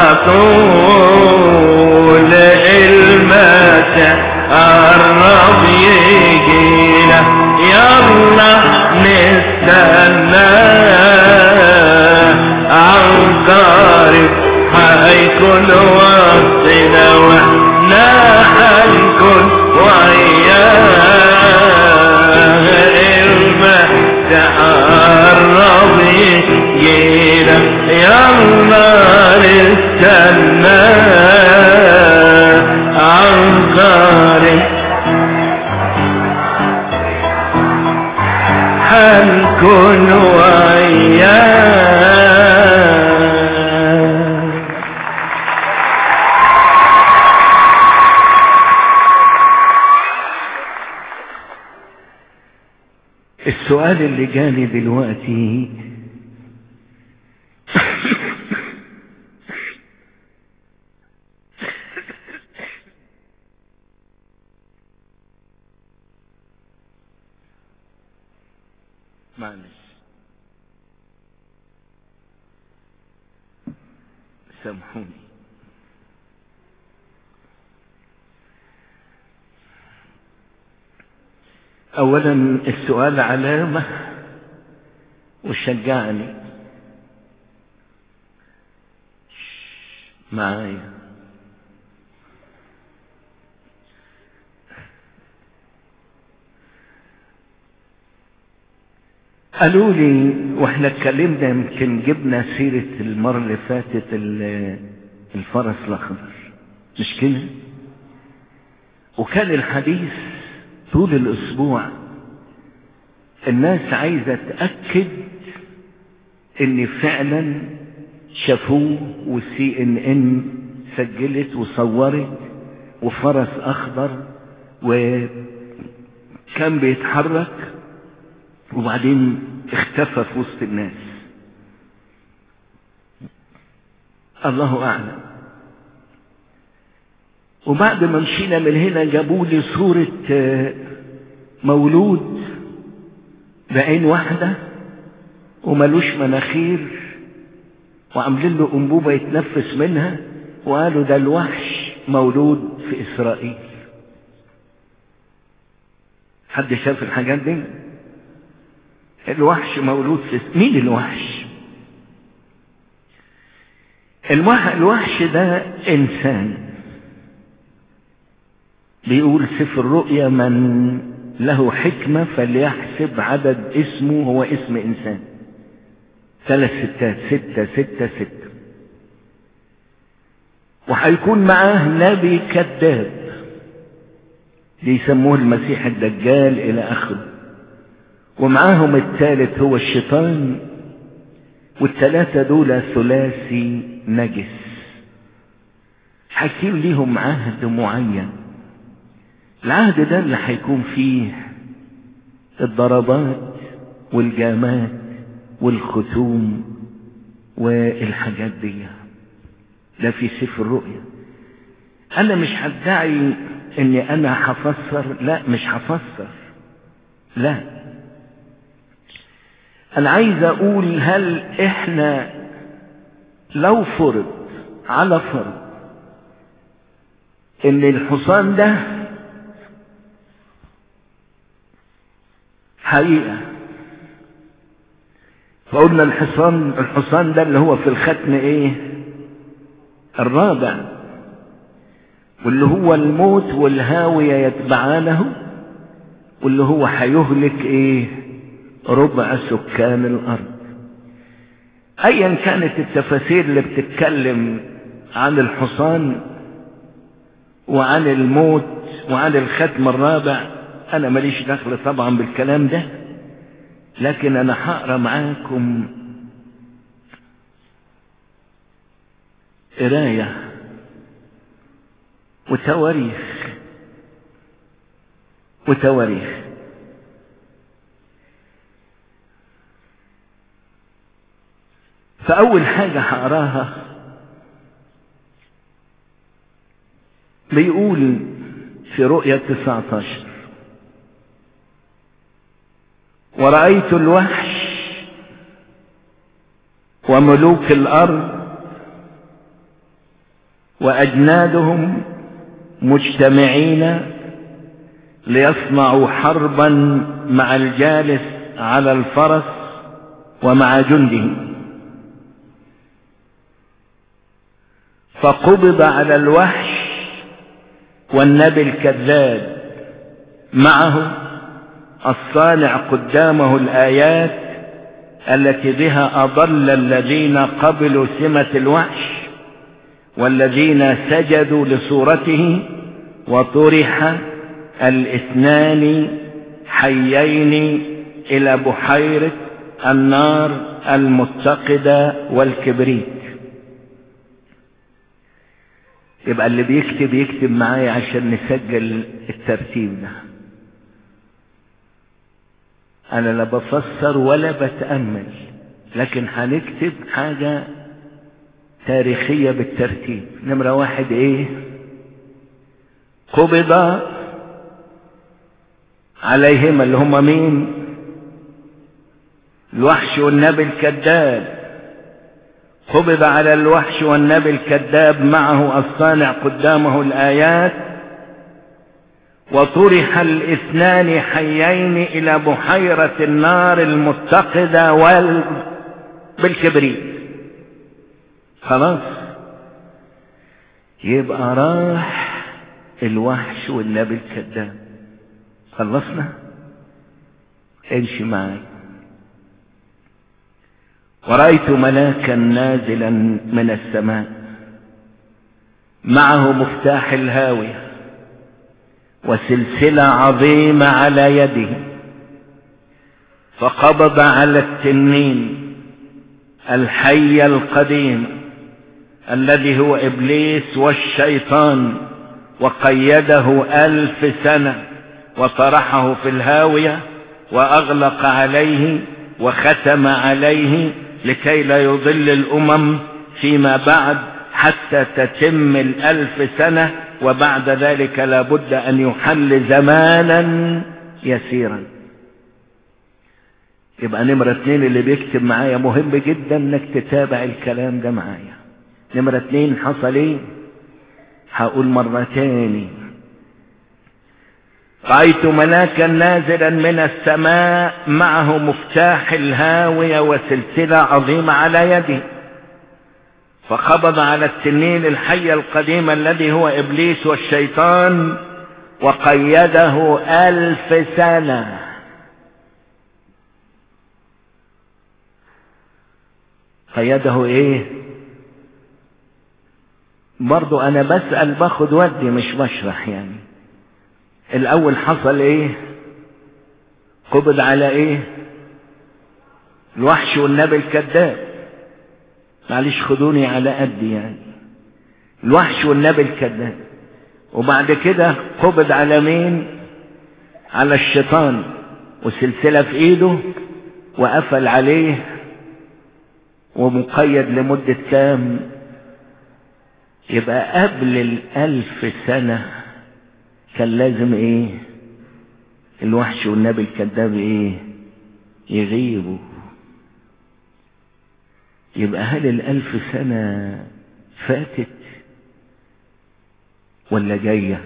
طول المساء قرب يجينا يلا نستنى عن قارب هيكون وقتنا واحنا هنكون وياه المساء قرب يجينا يلا نستنى عن قارب هنكون وياه السؤال اللي جاني دلوقتي معلش سامحوني اولا السؤال علامة وشجعني معايا قالوا لي واحنا اتكلمنا يمكن جبنا سيرة المرة اللي فاتت ال- الفرس الاخضر مش كده وكان الحديث طول الاسبوع الناس عايزة تأكد ان فعلا شافوه والسي ان ان سجلت وصورت وفرس اخضر وكان بيتحرك وبعدين اختفى في وسط الناس الله اعلم وبعد ما مشينا من هنا جابوا لي صورة آه، مولود بعين واحدة وملوش مناخير وعاملين له انبوبة يتنفس منها وقالوا ده الوحش مولود في اسرائيل حد شاف الحاجات دي الوحش مولود في مين الوحش الوحش ده انسان بيقول سفر الرؤيا من له حكمة فليحسب عدد اسمه هو اسم انسان ثلاث ستات ستة ستة ستة وهيكون معاه نبي كذاب بيسموه المسيح الدجال الى اخره ومعاهم الثالث هو الشيطان والثلاثة دول ثلاثي نجس هيكون ليهم عهد معين العهد ده اللي هيكون فيه الضربات والجامات والختوم والحاجات دي ده في سفر الرؤيا انا مش هدعي اني انا هفسر لا مش هفسر لا انا عايز اقول هل احنا لو فرض على فرض ان الحصان ده حقيقة فقلنا الحصان الحصان ده اللي هو في الختم ايه الرابع واللي هو الموت والهاوية يتبعانه واللي هو هيهلك ايه ربع سكان الارض ايا كانت التفاسير اللي بتتكلم عن الحصان وعن الموت وعن الختم الرابع انا ماليش دخل طبعا بالكلام ده لكن انا هقرا معاكم قرايه وتواريخ وتواريخ فأول حاجة هقراها بيقول في رؤية 19 ورأيت الوحش وملوك الأرض وأجنادهم مجتمعين ليصنعوا حربا مع الجالس على الفرس ومع جنده فقبض على الوحش والنبي الكذاب معه الصانع قدامه الآيات التي بها أضل الذين قبلوا سمة الوحش والذين سجدوا لصورته وطرح الاثنان حيين إلى بحيرة النار المتقدة والكبريت يبقى اللي بيكتب يكتب معايا عشان نسجل الترتيب ده انا لا بفسر ولا بتأمل لكن هنكتب حاجة تاريخية بالترتيب نمرة واحد ايه قبض عليهما اللي هم مين الوحش والنبي الكذاب قبض على الوحش والنبي الكذاب معه الصانع قدامه الآيات وطرح الاثنان حيين إلى بحيرة النار المتقدة وال... بالكبريت خلاص يبقى راح الوحش والنبي الكذاب خلصنا امشي معي ورأيت ملاكا نازلا من السماء معه مفتاح الهاوية وسلسلة عظيمة على يده فقبض على التنين الحي القديم الذي هو إبليس والشيطان وقيده ألف سنة وطرحه في الهاوية وأغلق عليه وختم عليه لكي لا يضل الأمم فيما بعد حتى تتم الألف سنة وبعد ذلك لابد أن يحل زمانا يسيرا يبقى نمرة اتنين اللي بيكتب معايا مهم جدا انك تتابع الكلام ده معايا نمرة اتنين حصل ايه هقول مرة تاني رأيت ملاكا نازلا من السماء معه مفتاح الهاوية وسلسلة عظيمة على يده فقبض على التنين الحي القديم الذي هو إبليس والشيطان وقيده ألف سنة قيده ايه برضو انا بسأل باخد ودي مش بشرح يعني الاول حصل ايه قبض على ايه الوحش والنبي الكذاب معلش خدوني على قدي يعني الوحش والنبي الكذاب وبعد كده قبض على مين على الشيطان وسلسلة في ايده وقفل عليه ومقيد لمدة كام يبقى قبل الألف سنة كان لازم ايه الوحش والنبي الكذاب ايه يغيبوا يبقى هل الألف سنة فاتت ولا جاية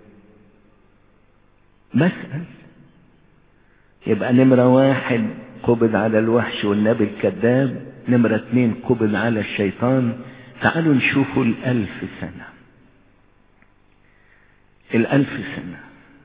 مسأل يبقى نمرة واحد قبض على الوحش والنبي الكذاب نمرة اتنين قبض على الشيطان تعالوا نشوفوا الألف سنة الألف سنة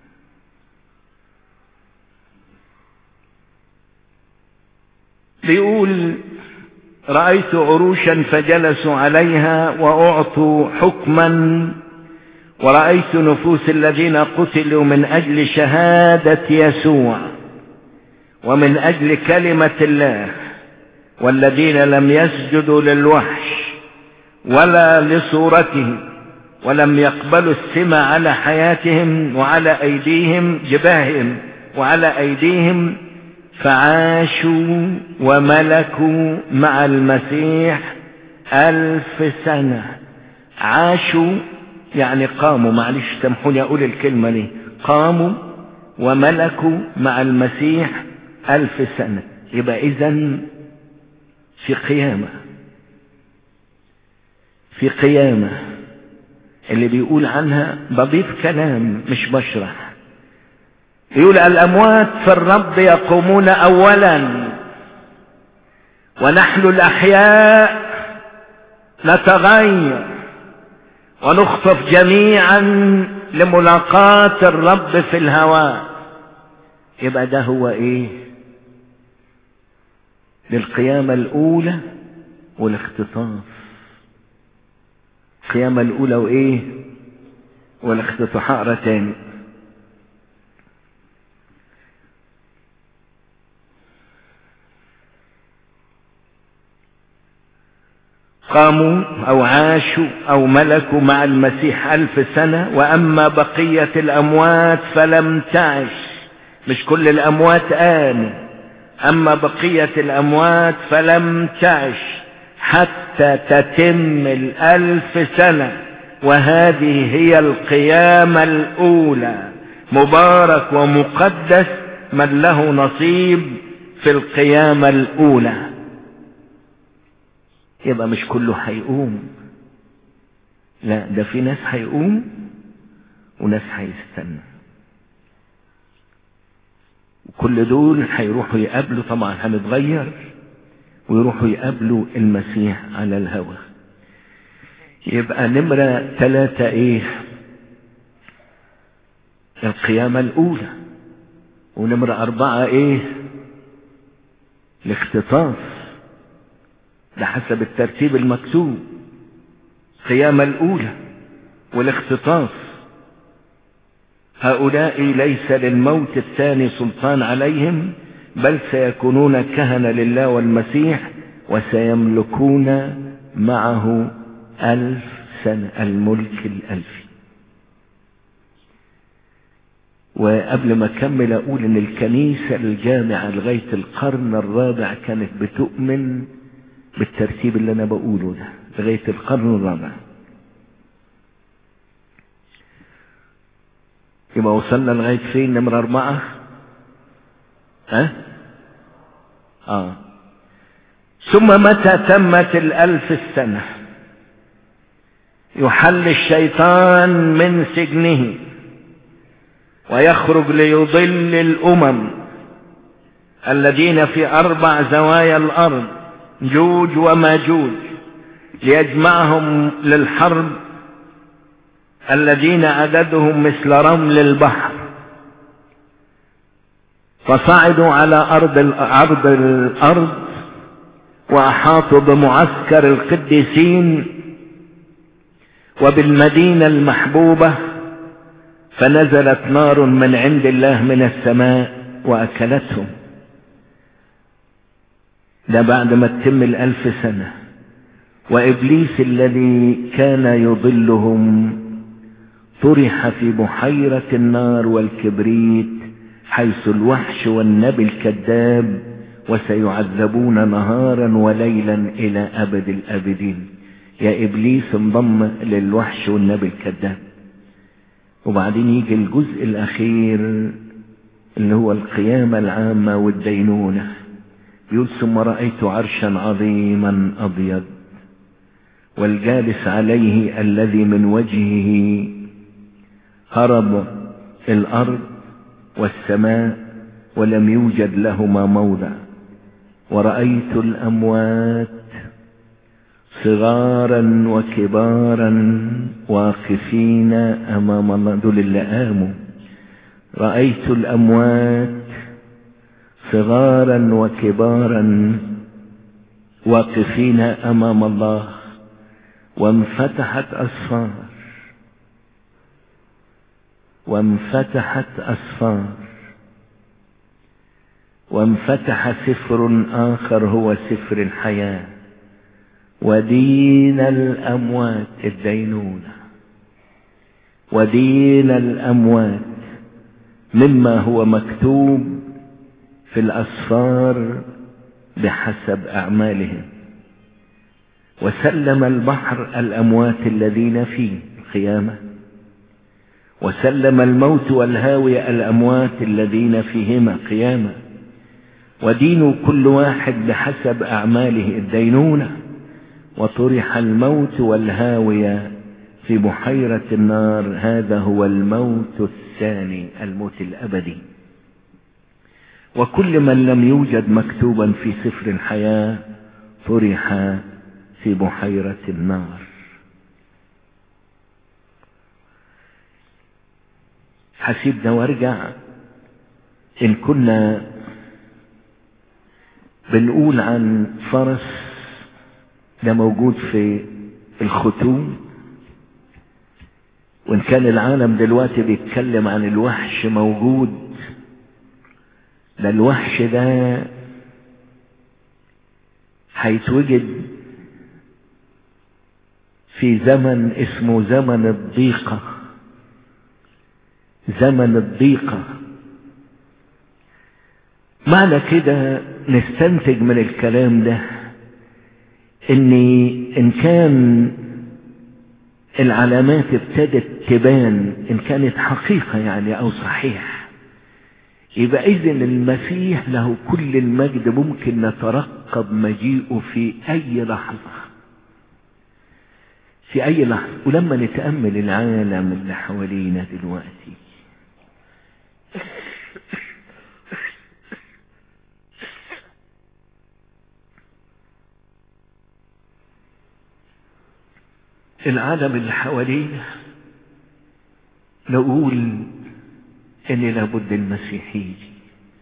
بيقول رأيت عروشا فجلسوا عليها وأعطوا حكما ورأيت نفوس الذين قتلوا من أجل شهادة يسوع ومن أجل كلمة الله والذين لم يسجدوا للوحش ولا لصورته ولم يقبلوا السمع على حياتهم وعلى أيديهم جباههم وعلى أيديهم فعاشوا وملكوا مع المسيح ألف سنة عاشوا يعني قاموا معلش سامحوني أقول الكلمة دي قاموا وملكوا مع المسيح ألف سنة يبقى إذا في قيامة في قيامة اللي بيقول عنها بضيف كلام مش بشرح يقول الأموات في الرب يقومون أولا ونحن الأحياء نتغير ونخطف جميعا لملاقاة الرب في الهواء يبقى ده هو ايه للقيامة الأولى والاختطاف القيامة الأولى وإيه والاختطاف هقرا تاني قاموا أو عاشوا أو ملكوا مع المسيح ألف سنة وأما بقية الأموات فلم تعش مش كل الأموات آمن أما بقية الأموات فلم تعش حتى تتم الألف سنة وهذه هي القيامة الأولى مبارك ومقدس من له نصيب في القيامة الأولى يبقى مش كله هيقوم لا ده في ناس هيقوم وناس هيستنى وكل دول هيروحوا يقابلوا طبعا هنتغير ويروحوا يقابلوا المسيح على الهوى يبقى نمرة ثلاثة ايه القيامة الأولى ونمرة أربعة ايه الاختطاف ده حسب الترتيب المكتوب القيامة الأولى والاختطاف هؤلاء ليس للموت الثاني سلطان عليهم بل سيكونون كهنة لله والمسيح وسيملكون معه ألف سنة الملك الألفي وقبل ما أكمل أقول إن الكنيسة الجامعة لغاية القرن الرابع كانت بتؤمن بالترتيب اللي أنا بقوله ده لغاية القرن الرابع يبقى وصلنا لغاية فين نمرة أربعة ها آه ثم متى تمت الألف السنة يحل الشيطان من سجنه ويخرج ليضل الأمم الذين في أربع زوايا الأرض جوج وماجوج ليجمعهم للحرب الذين عددهم مثل رمل البحر فصعدوا على أرض عرض الأرض وأحاطوا بمعسكر القديسين وبالمدينة المحبوبة فنزلت نار من عند الله من السماء وأكلتهم ده بعد ما تتم الألف سنة وإبليس الذي كان يضلهم طرح في بحيرة النار والكبريت حيث الوحش والنبي الكذاب وسيعذبون نهارا وليلا إلى أبد الآبدين يا إبليس انضم للوحش والنبي الكذاب وبعدين يجي الجزء الأخير اللي هو القيامة العامة والدينونة يقول ثم رأيت عرشا عظيما أبيض والجالس عليه الذي من وجهه هرب الأرض والسماء ولم يوجد لهما موضع ورأيت الأموات صغارا وكبارا واقفين أمام الله دول اللي قاموا رأيت الأموات صغارا وكبارا واقفين أمام الله وانفتحت أسفار وانفتحت أسفار وانفتح سفر آخر هو سفر الحياة ودين الأموات الدينونة ودين الأموات مما هو مكتوب في الأسفار بحسب أعمالهم وسلم البحر الأموات الذين فيه القيامة وسلم الموت والهاوية الأموات الذين فيهما قيامة ودين كل واحد بحسب أعماله الدينونة وطرح الموت والهاوية في بحيرة النار هذا هو الموت الثاني الموت الأبدي وكل من لم يوجد مكتوبا في سفر الحياة طرح في بحيرة النار حسيبنا وارجع إن كنا بنقول عن فرس ده موجود في الختوم وإن كان العالم دلوقتي بيتكلم عن الوحش موجود ده الوحش ده هيتوجد في زمن اسمه زمن الضيقة زمن الضيقة معنى كده نستنتج من الكلام ده ان ان كان العلامات ابتدت تبان ان كانت حقيقة يعني او صحيح يبقى اذن المسيح له كل المجد ممكن نترقب مجيئه في اي لحظة في اي لحظة ولما نتأمل العالم اللي حوالينا دلوقتي العالم اللي حوالينا نقول ان لابد المسيح يجي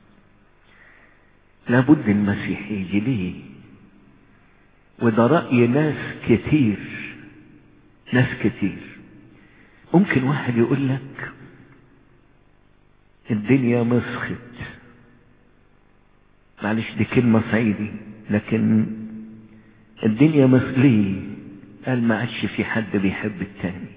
لابد المسيح يجي ليه وده رأي ناس كتير ناس كتير ممكن واحد يقول لك الدنيا مسخت معلش دي كلمة صعيدي لكن الدنيا مسليه قال ما عادش في حد بيحب التاني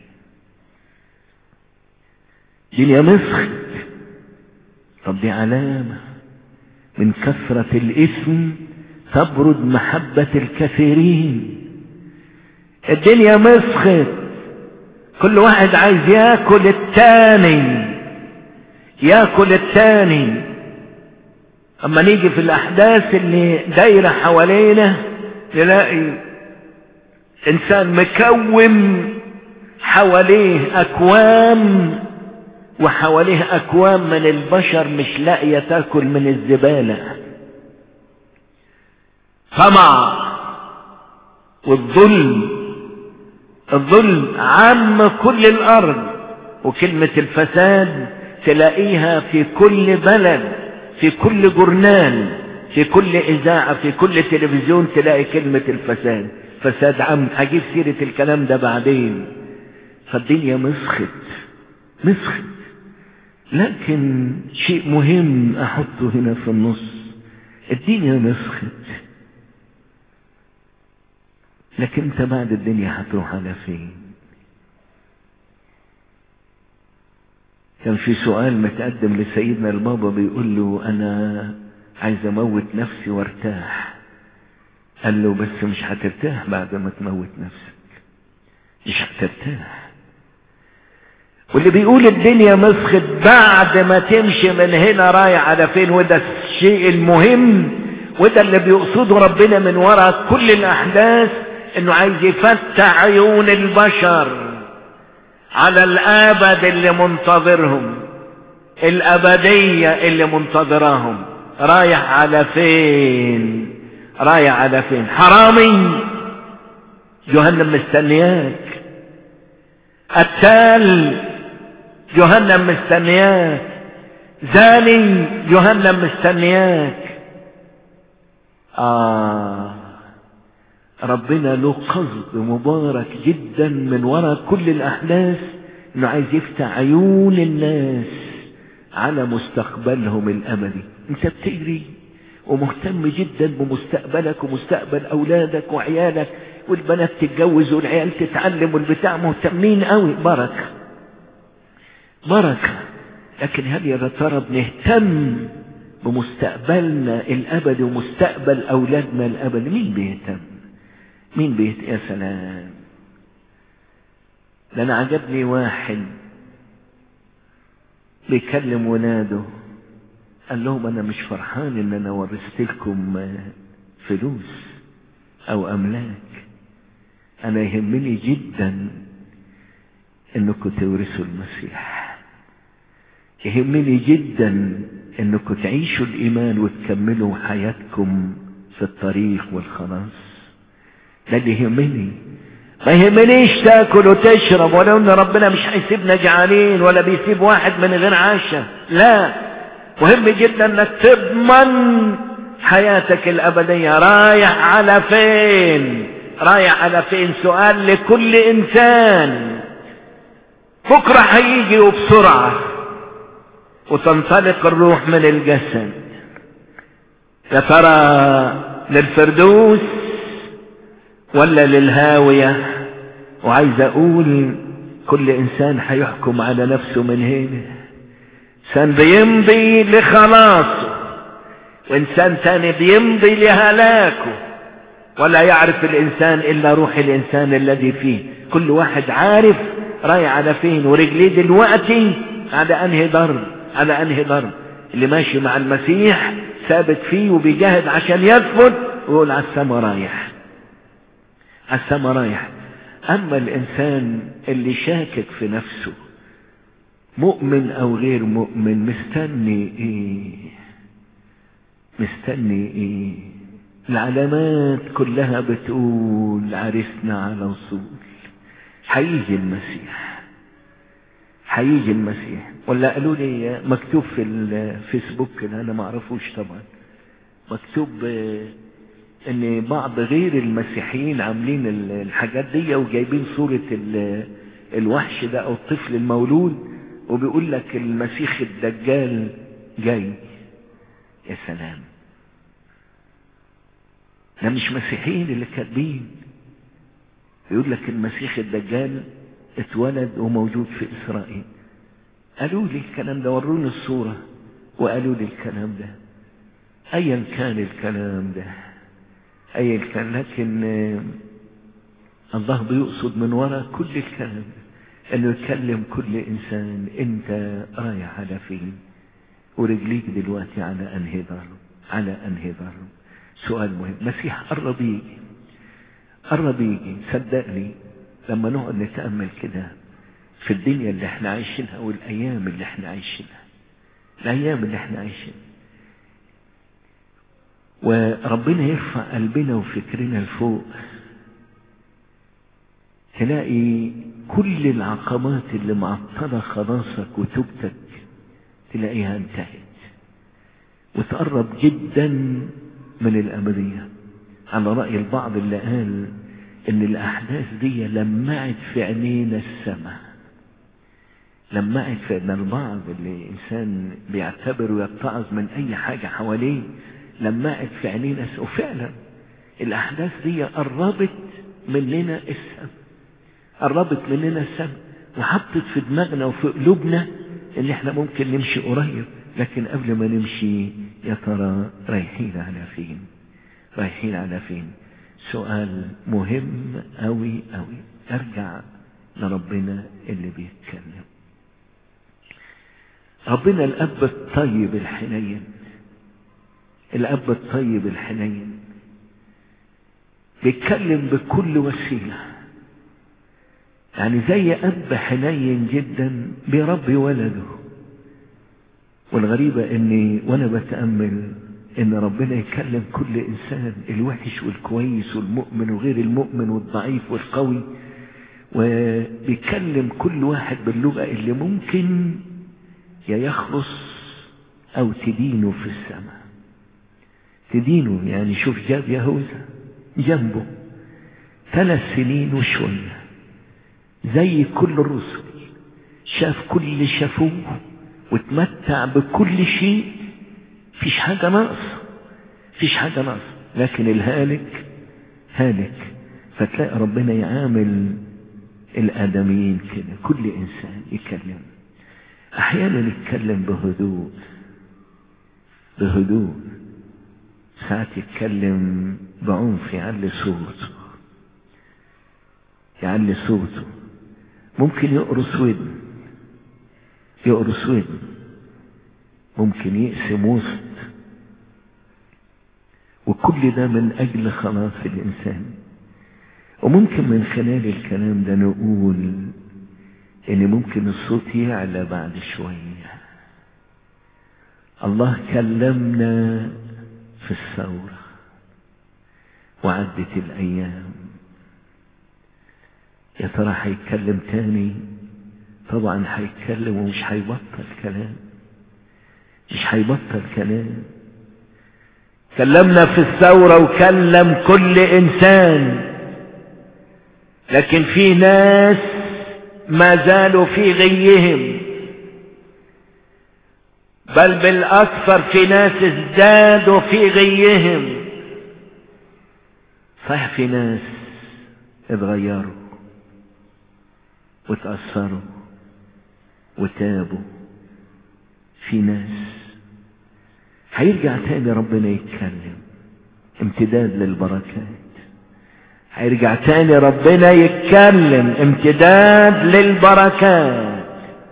دنيا مسخت طب دي علامة من كثرة الاسم تبرد محبة الكثيرين الدنيا مسخت كل واحد عايز ياكل التاني ياكل التاني اما نيجي في الاحداث اللي دايرة حوالينا نلاقي انسان مكوم حواليه اكوام وحواليه اكوام من البشر مش لاقيه تاكل من الزباله طمع والظلم الظلم عام كل الارض وكلمة الفساد تلاقيها في كل بلد في كل جورنال في كل اذاعة في كل تلفزيون تلاقي كلمة الفساد فساد عام هجيب سيرة الكلام ده بعدين فالدنيا مسخت مسخت لكن شيء مهم احطه هنا في النص الدنيا مسخت لكن انت بعد الدنيا هتروح على فين كان في سؤال متقدم لسيدنا البابا بيقول له انا عايز اموت نفسي وارتاح قال له بس مش هترتاح بعد ما تموت نفسك مش هترتاح واللي بيقول الدنيا مسخت بعد ما تمشي من هنا رايح على فين وده الشيء المهم وده اللي بيقصده ربنا من وراء كل الاحداث انه عايز يفتح عيون البشر على الابد اللي منتظرهم الابدية اللي منتظراهم رايح على فين رايح على فين حرامي جهنم مستنياك قتال جهنم مستنياك زاني جهنم مستنياك آه ربنا له قصد مبارك جدا من وراء كل الأحداث إنه عايز يفتح عيون الناس على مستقبلهم الأبدي أنت بتجري ومهتم جدا بمستقبلك ومستقبل أولادك وعيالك والبنات تتجوز والعيال تتعلم والبتاع مهتمين قوي بركة بركة لكن هل يا ترى بنهتم بمستقبلنا الأبدي ومستقبل أولادنا الأبدي مين بيهتم مين بيت يا سلام ده انا عجبني واحد بيكلم ولاده قال لهم انا مش فرحان ان انا ورثت لكم فلوس او املاك انا يهمني جدا انكم تورثوا المسيح يهمني جدا انكم تعيشوا الايمان وتكملوا حياتكم في الطريق والخلاص ده اللي يهمني ما يهمنيش تاكل وتشرب ولو ان ربنا مش هيسيبنا جعانين ولا بيسيب واحد من غير عشاء لا مهم جدا انك تضمن حياتك الابدية رايح على فين رايح على فين سؤال لكل انسان بكرة هيجي وبسرعة وتنطلق الروح من الجسد يا ترى للفردوس ولا للهاوية وعايز اقول كل انسان هيحكم على نفسه من هنا انسان بيمضي لخلاصه وانسان تاني بيمضي لهلاكه ولا يعرف الانسان الا روح الانسان الذي فيه كل واحد عارف رايح على فين ورجليه دلوقتي على انهي ضرب على انهي ضرب اللي ماشي مع المسيح ثابت فيه وبيجاهد عشان يثبت ويقول على السما رايح على السما رايح اما الانسان اللي شاكك في نفسه مؤمن او غير مؤمن مستني ايه مستني ايه العلامات كلها بتقول عرسنا على وصول هيجي المسيح هيجي المسيح ولا قالوا لي مكتوب في الفيسبوك اللي انا ما اعرفوش طبعا مكتوب ان بعض غير المسيحيين عاملين الحاجات دي وجايبين صورة الوحش ده او الطفل المولود وبيقول لك المسيح الدجال جاي يا سلام ده مش مسيحيين اللي كاتبين يقول لك المسيح الدجال اتولد وموجود في اسرائيل قالوا لي الكلام ده وروني الصورة وقالوا لي الكلام ده ايا كان الكلام ده ايا كان لكن الله بيقصد من وراء كل الكلام ده انه يكلم كل انسان انت رايح على فين ورجليك دلوقتي على انهي ضرب على انهي ضرب سؤال مهم مسيح قرب يجي قرب يجي صدقني لما نقعد نتأمل كده في الدنيا اللي احنا عايشينها والايام اللي احنا عايشينها الايام اللي احنا عايشينها وربنا يرفع قلبنا وفكرنا لفوق تلاقي كل العقبات اللي معطلة خلاصك وتوبتك تلاقيها انتهت وتقرب جدا من الأبدية على رأي البعض اللي قال ان الأحداث دي لمعت في عينينا السماء لمعت في ان البعض اللي إنسان بيعتبر ويتعظ من أي حاجة حواليه لمعت في عينينا وفعلا الأحداث دي قربت مننا السماء قربت مننا السماء وحطت في دماغنا وفي قلوبنا ان احنا ممكن نمشي قريب لكن قبل ما نمشي يا ترى رايحين على فين رايحين على فين سؤال مهم قوي قوي ارجع لربنا اللي بيتكلم ربنا الاب الطيب الحنين الاب الطيب الحنين بيتكلم بكل وسيله يعني زي اب حنين جدا بيربي ولده والغريبة اني وانا بتأمل ان ربنا يكلم كل انسان الوحش والكويس والمؤمن وغير المؤمن والضعيف والقوي وبيكلم كل واحد باللغة اللي ممكن يا يخلص او تدينه في السماء تدينه يعني شوف جاب يهوذا جنبه ثلاث سنين وشويه زي كل الرسل شاف كل اللي شافوه وتمتع بكل شيء فيش حاجة ناقصة فيش حاجة ناقصة لكن الهالك هالك فتلاقي ربنا يعامل الآدميين كده كل إنسان يتكلم أحيانا يتكلم بهدوء بهدوء ساعات يتكلم بعنف يعلي صوته يعلي صوته ممكن يقرص ودن يقرص ودن ممكن يقسم وسط وكل ده من أجل خلاص الإنسان وممكن من خلال الكلام ده نقول إن ممكن الصوت يعلى بعد شوية الله كلمنا في الثورة وعدت الأيام يا ترى هيتكلم تاني طبعا هيتكلم ومش هيبطل كلام مش هيبطل كلام كلمنا في الثورة وكلم كل انسان لكن في ناس ما زالوا في غيهم بل بالاكثر في ناس ازدادوا في غيهم صحيح في ناس اتغيروا وتأثروا وتابوا في ناس هيرجع تاني ربنا يتكلم امتداد للبركات هيرجع تاني ربنا يتكلم امتداد للبركات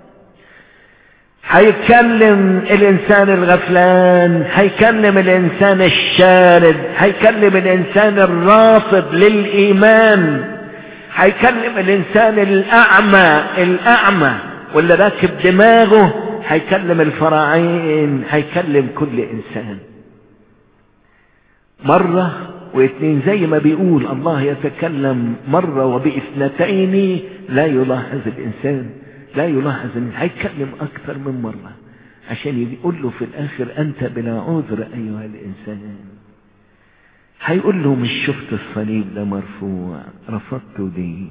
هيكلم الانسان الغفلان هيكلم الانسان الشارد هيكلم الانسان الرافض للايمان هيكلم الانسان الاعمى الاعمى واللي راكب دماغه هيكلم الفراعين هيكلم كل انسان مرة واثنين زي ما بيقول الله يتكلم مرة وباثنتين لا يلاحظ الانسان لا يلاحظ ان هيتكلم اكثر من مرة عشان يقول له في الاخر انت بلا عذر ايها الانسان هيقول له مش شفت الصليب ده مرفوع رفضته ليه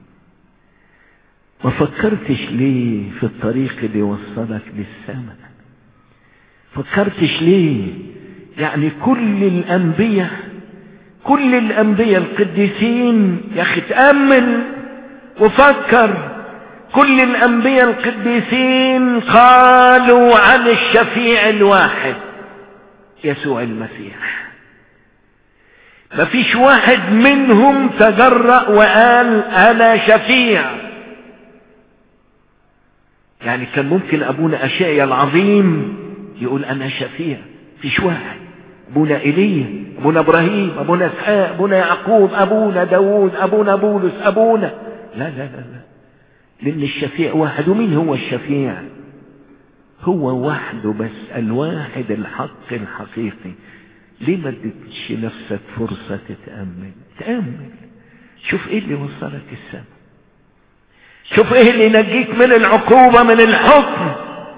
ما فكرتش ليه في الطريق اللي يوصلك للسماء فكرتش ليه يعني كل الانبياء كل الانبياء القديسين يا اخي تامل وفكر كل الانبياء القديسين قالوا عن الشفيع الواحد يسوع المسيح ما فيش واحد منهم تجرأ وقال انا شفيع يعني كان ممكن ابونا اشعيا العظيم يقول انا شفيع فيش واحد ابونا ايليا ابونا ابراهيم ابونا اسحاق ابونا يعقوب ابونا داوود ابونا بولس ابونا لا لا لا لا لان الشفيع واحد ومين هو الشفيع هو وحده بس الواحد الحق الحقيقي ليه ما اديتش نفسك فرصة تتأمل تأمل شوف ايه اللي وصلك السماء شوف ايه اللي ينجيك من العقوبة من الحكم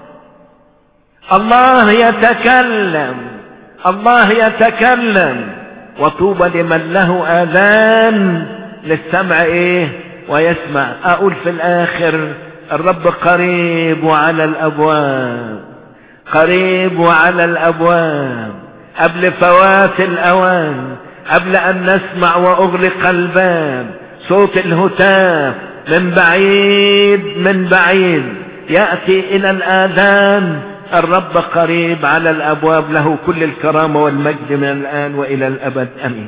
الله يتكلم الله يتكلم وطوبى لمن له اذان للسمع ايه ويسمع اقول في الاخر الرب قريب وعلى الابواب قريب وعلى الابواب قبل فوات الاوان قبل ان نسمع واغلق الباب صوت الهتاف من بعيد من بعيد ياتي الى الاذان الرب قريب على الابواب له كل الكرامه والمجد من الان والى الابد امين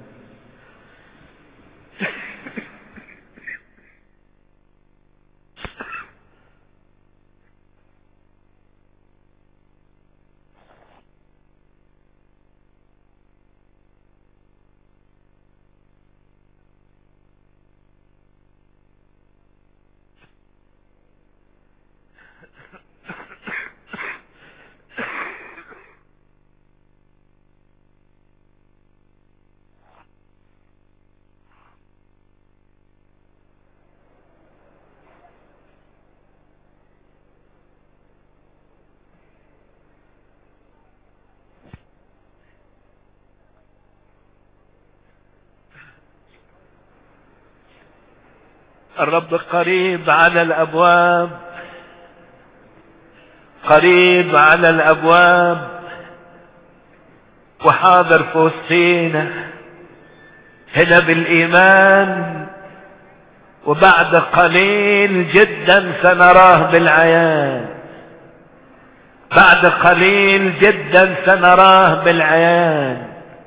الرب قريب على الابواب قريب على الابواب وحاضر في وسطينا هنا بالايمان وبعد قليل جدا سنراه بالعيان بعد قليل جدا سنراه بالعيان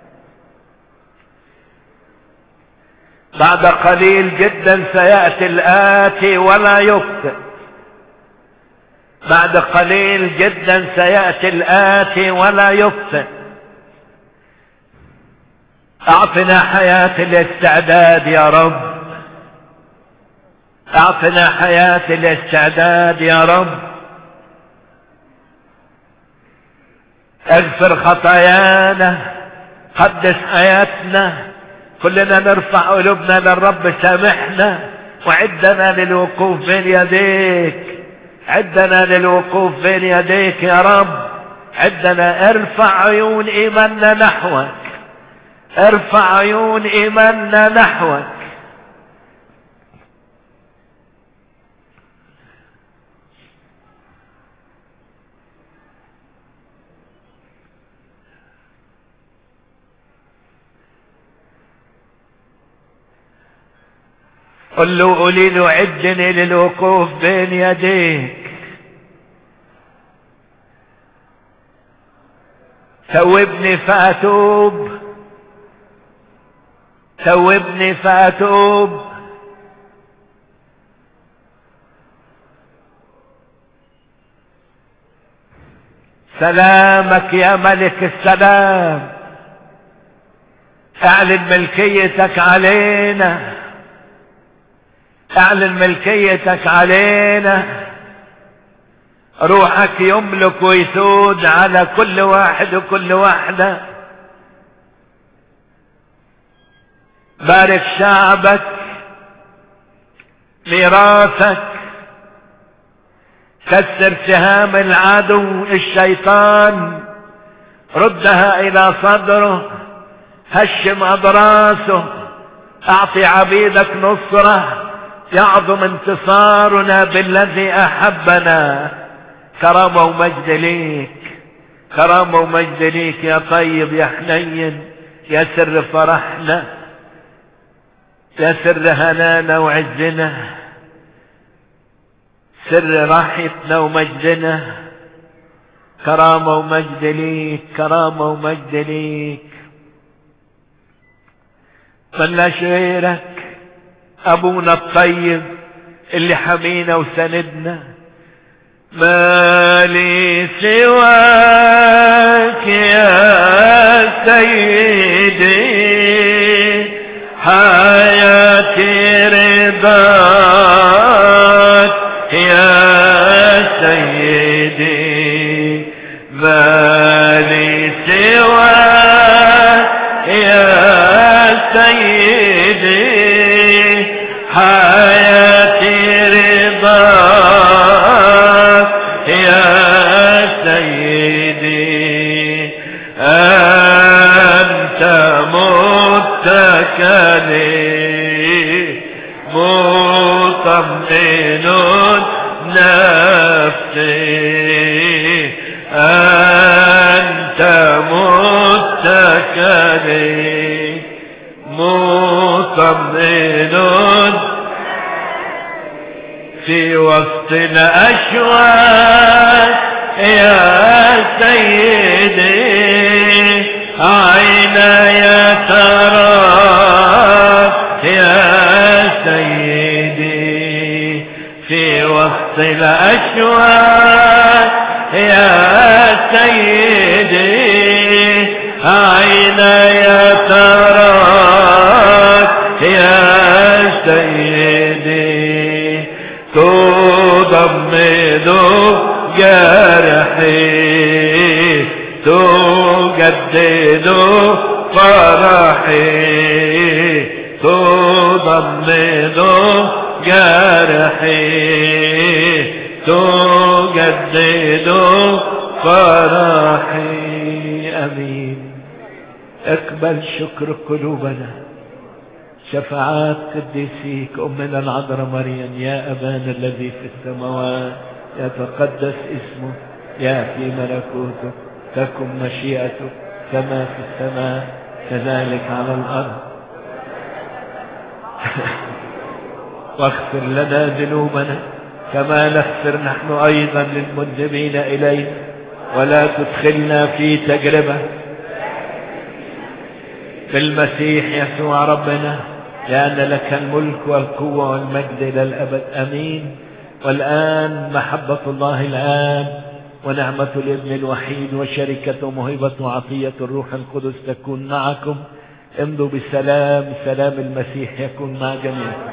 بعد قليل جدا سيأتي الآتي ولا يبطئ بعد قليل جدا سيأتي الآتي ولا يبطئ أعطنا حياة الاستعداد يا رب أعطنا حياة الاستعداد يا رب اغفر خطايانا قدس حياتنا كلنا نرفع قلوبنا للرب سامحنا وعدنا للوقوف بين يديك عدنا للوقوف بين يديك يا رب عدنا ارفع عيون ايماننا نحوك ارفع عيون ايماننا نحوك قل له قولي له عدني للوقوف بين يديك توبني فاتوب توبني فاتوب سلامك يا ملك السلام اعلن ملكيتك علينا اعلن ملكيتك علينا روحك يملك ويسود على كل واحد وكل واحدة بارك شعبك ميراثك كسر سهام العدو الشيطان ردها الى صدره هشم اضراسه اعطي عبيدك نصره يعظم انتصارنا بالذي احبنا كرامة ومجد ليك كرامة ومجد ليك يا طيب يا حنين يا سر فرحنا يا سر هنانا وعزنا سر راحتنا ومجدنا كرامة ومجد ليك كرامة ومجد ليك ملناش غيرك ابونا الطيب اللي حمينا وسندنا ما لي سواك يا سيدي حياتي رضاك يا سيدي ما لي سواك يا سيدي حياتي سيدي أنت متكلي مطمئن نفسي أنت متكلي مطمئن في وسط الأشواق يا سيدي عيني ترى يا سيدي في وسط الأشواق يا سيدي عيني تراك يا سيدي تضمد جرحي تجدد فرحي تضمد جرحي تجدد فرحي امين اقبل شكر قلوبنا شفاعات قديسيك امنا العذراء مريم يا ابانا الذي في السماوات يتقدس اسمه ياتي ملكوته تكن مشيئته كما في السماء كذلك على الارض واغفر لنا ذنوبنا كما نغفر نحن ايضا للمذنبين الينا ولا تدخلنا في تجربه في المسيح يسوع ربنا لأن لك الملك والقوة والمجد إلى الأبد أمين والآن محبة الله الآن ونعمة الابن الوحيد وشركة ومهبة وعطية الروح القدس تكون معكم امضوا بسلام سلام المسيح يكون مع جميعكم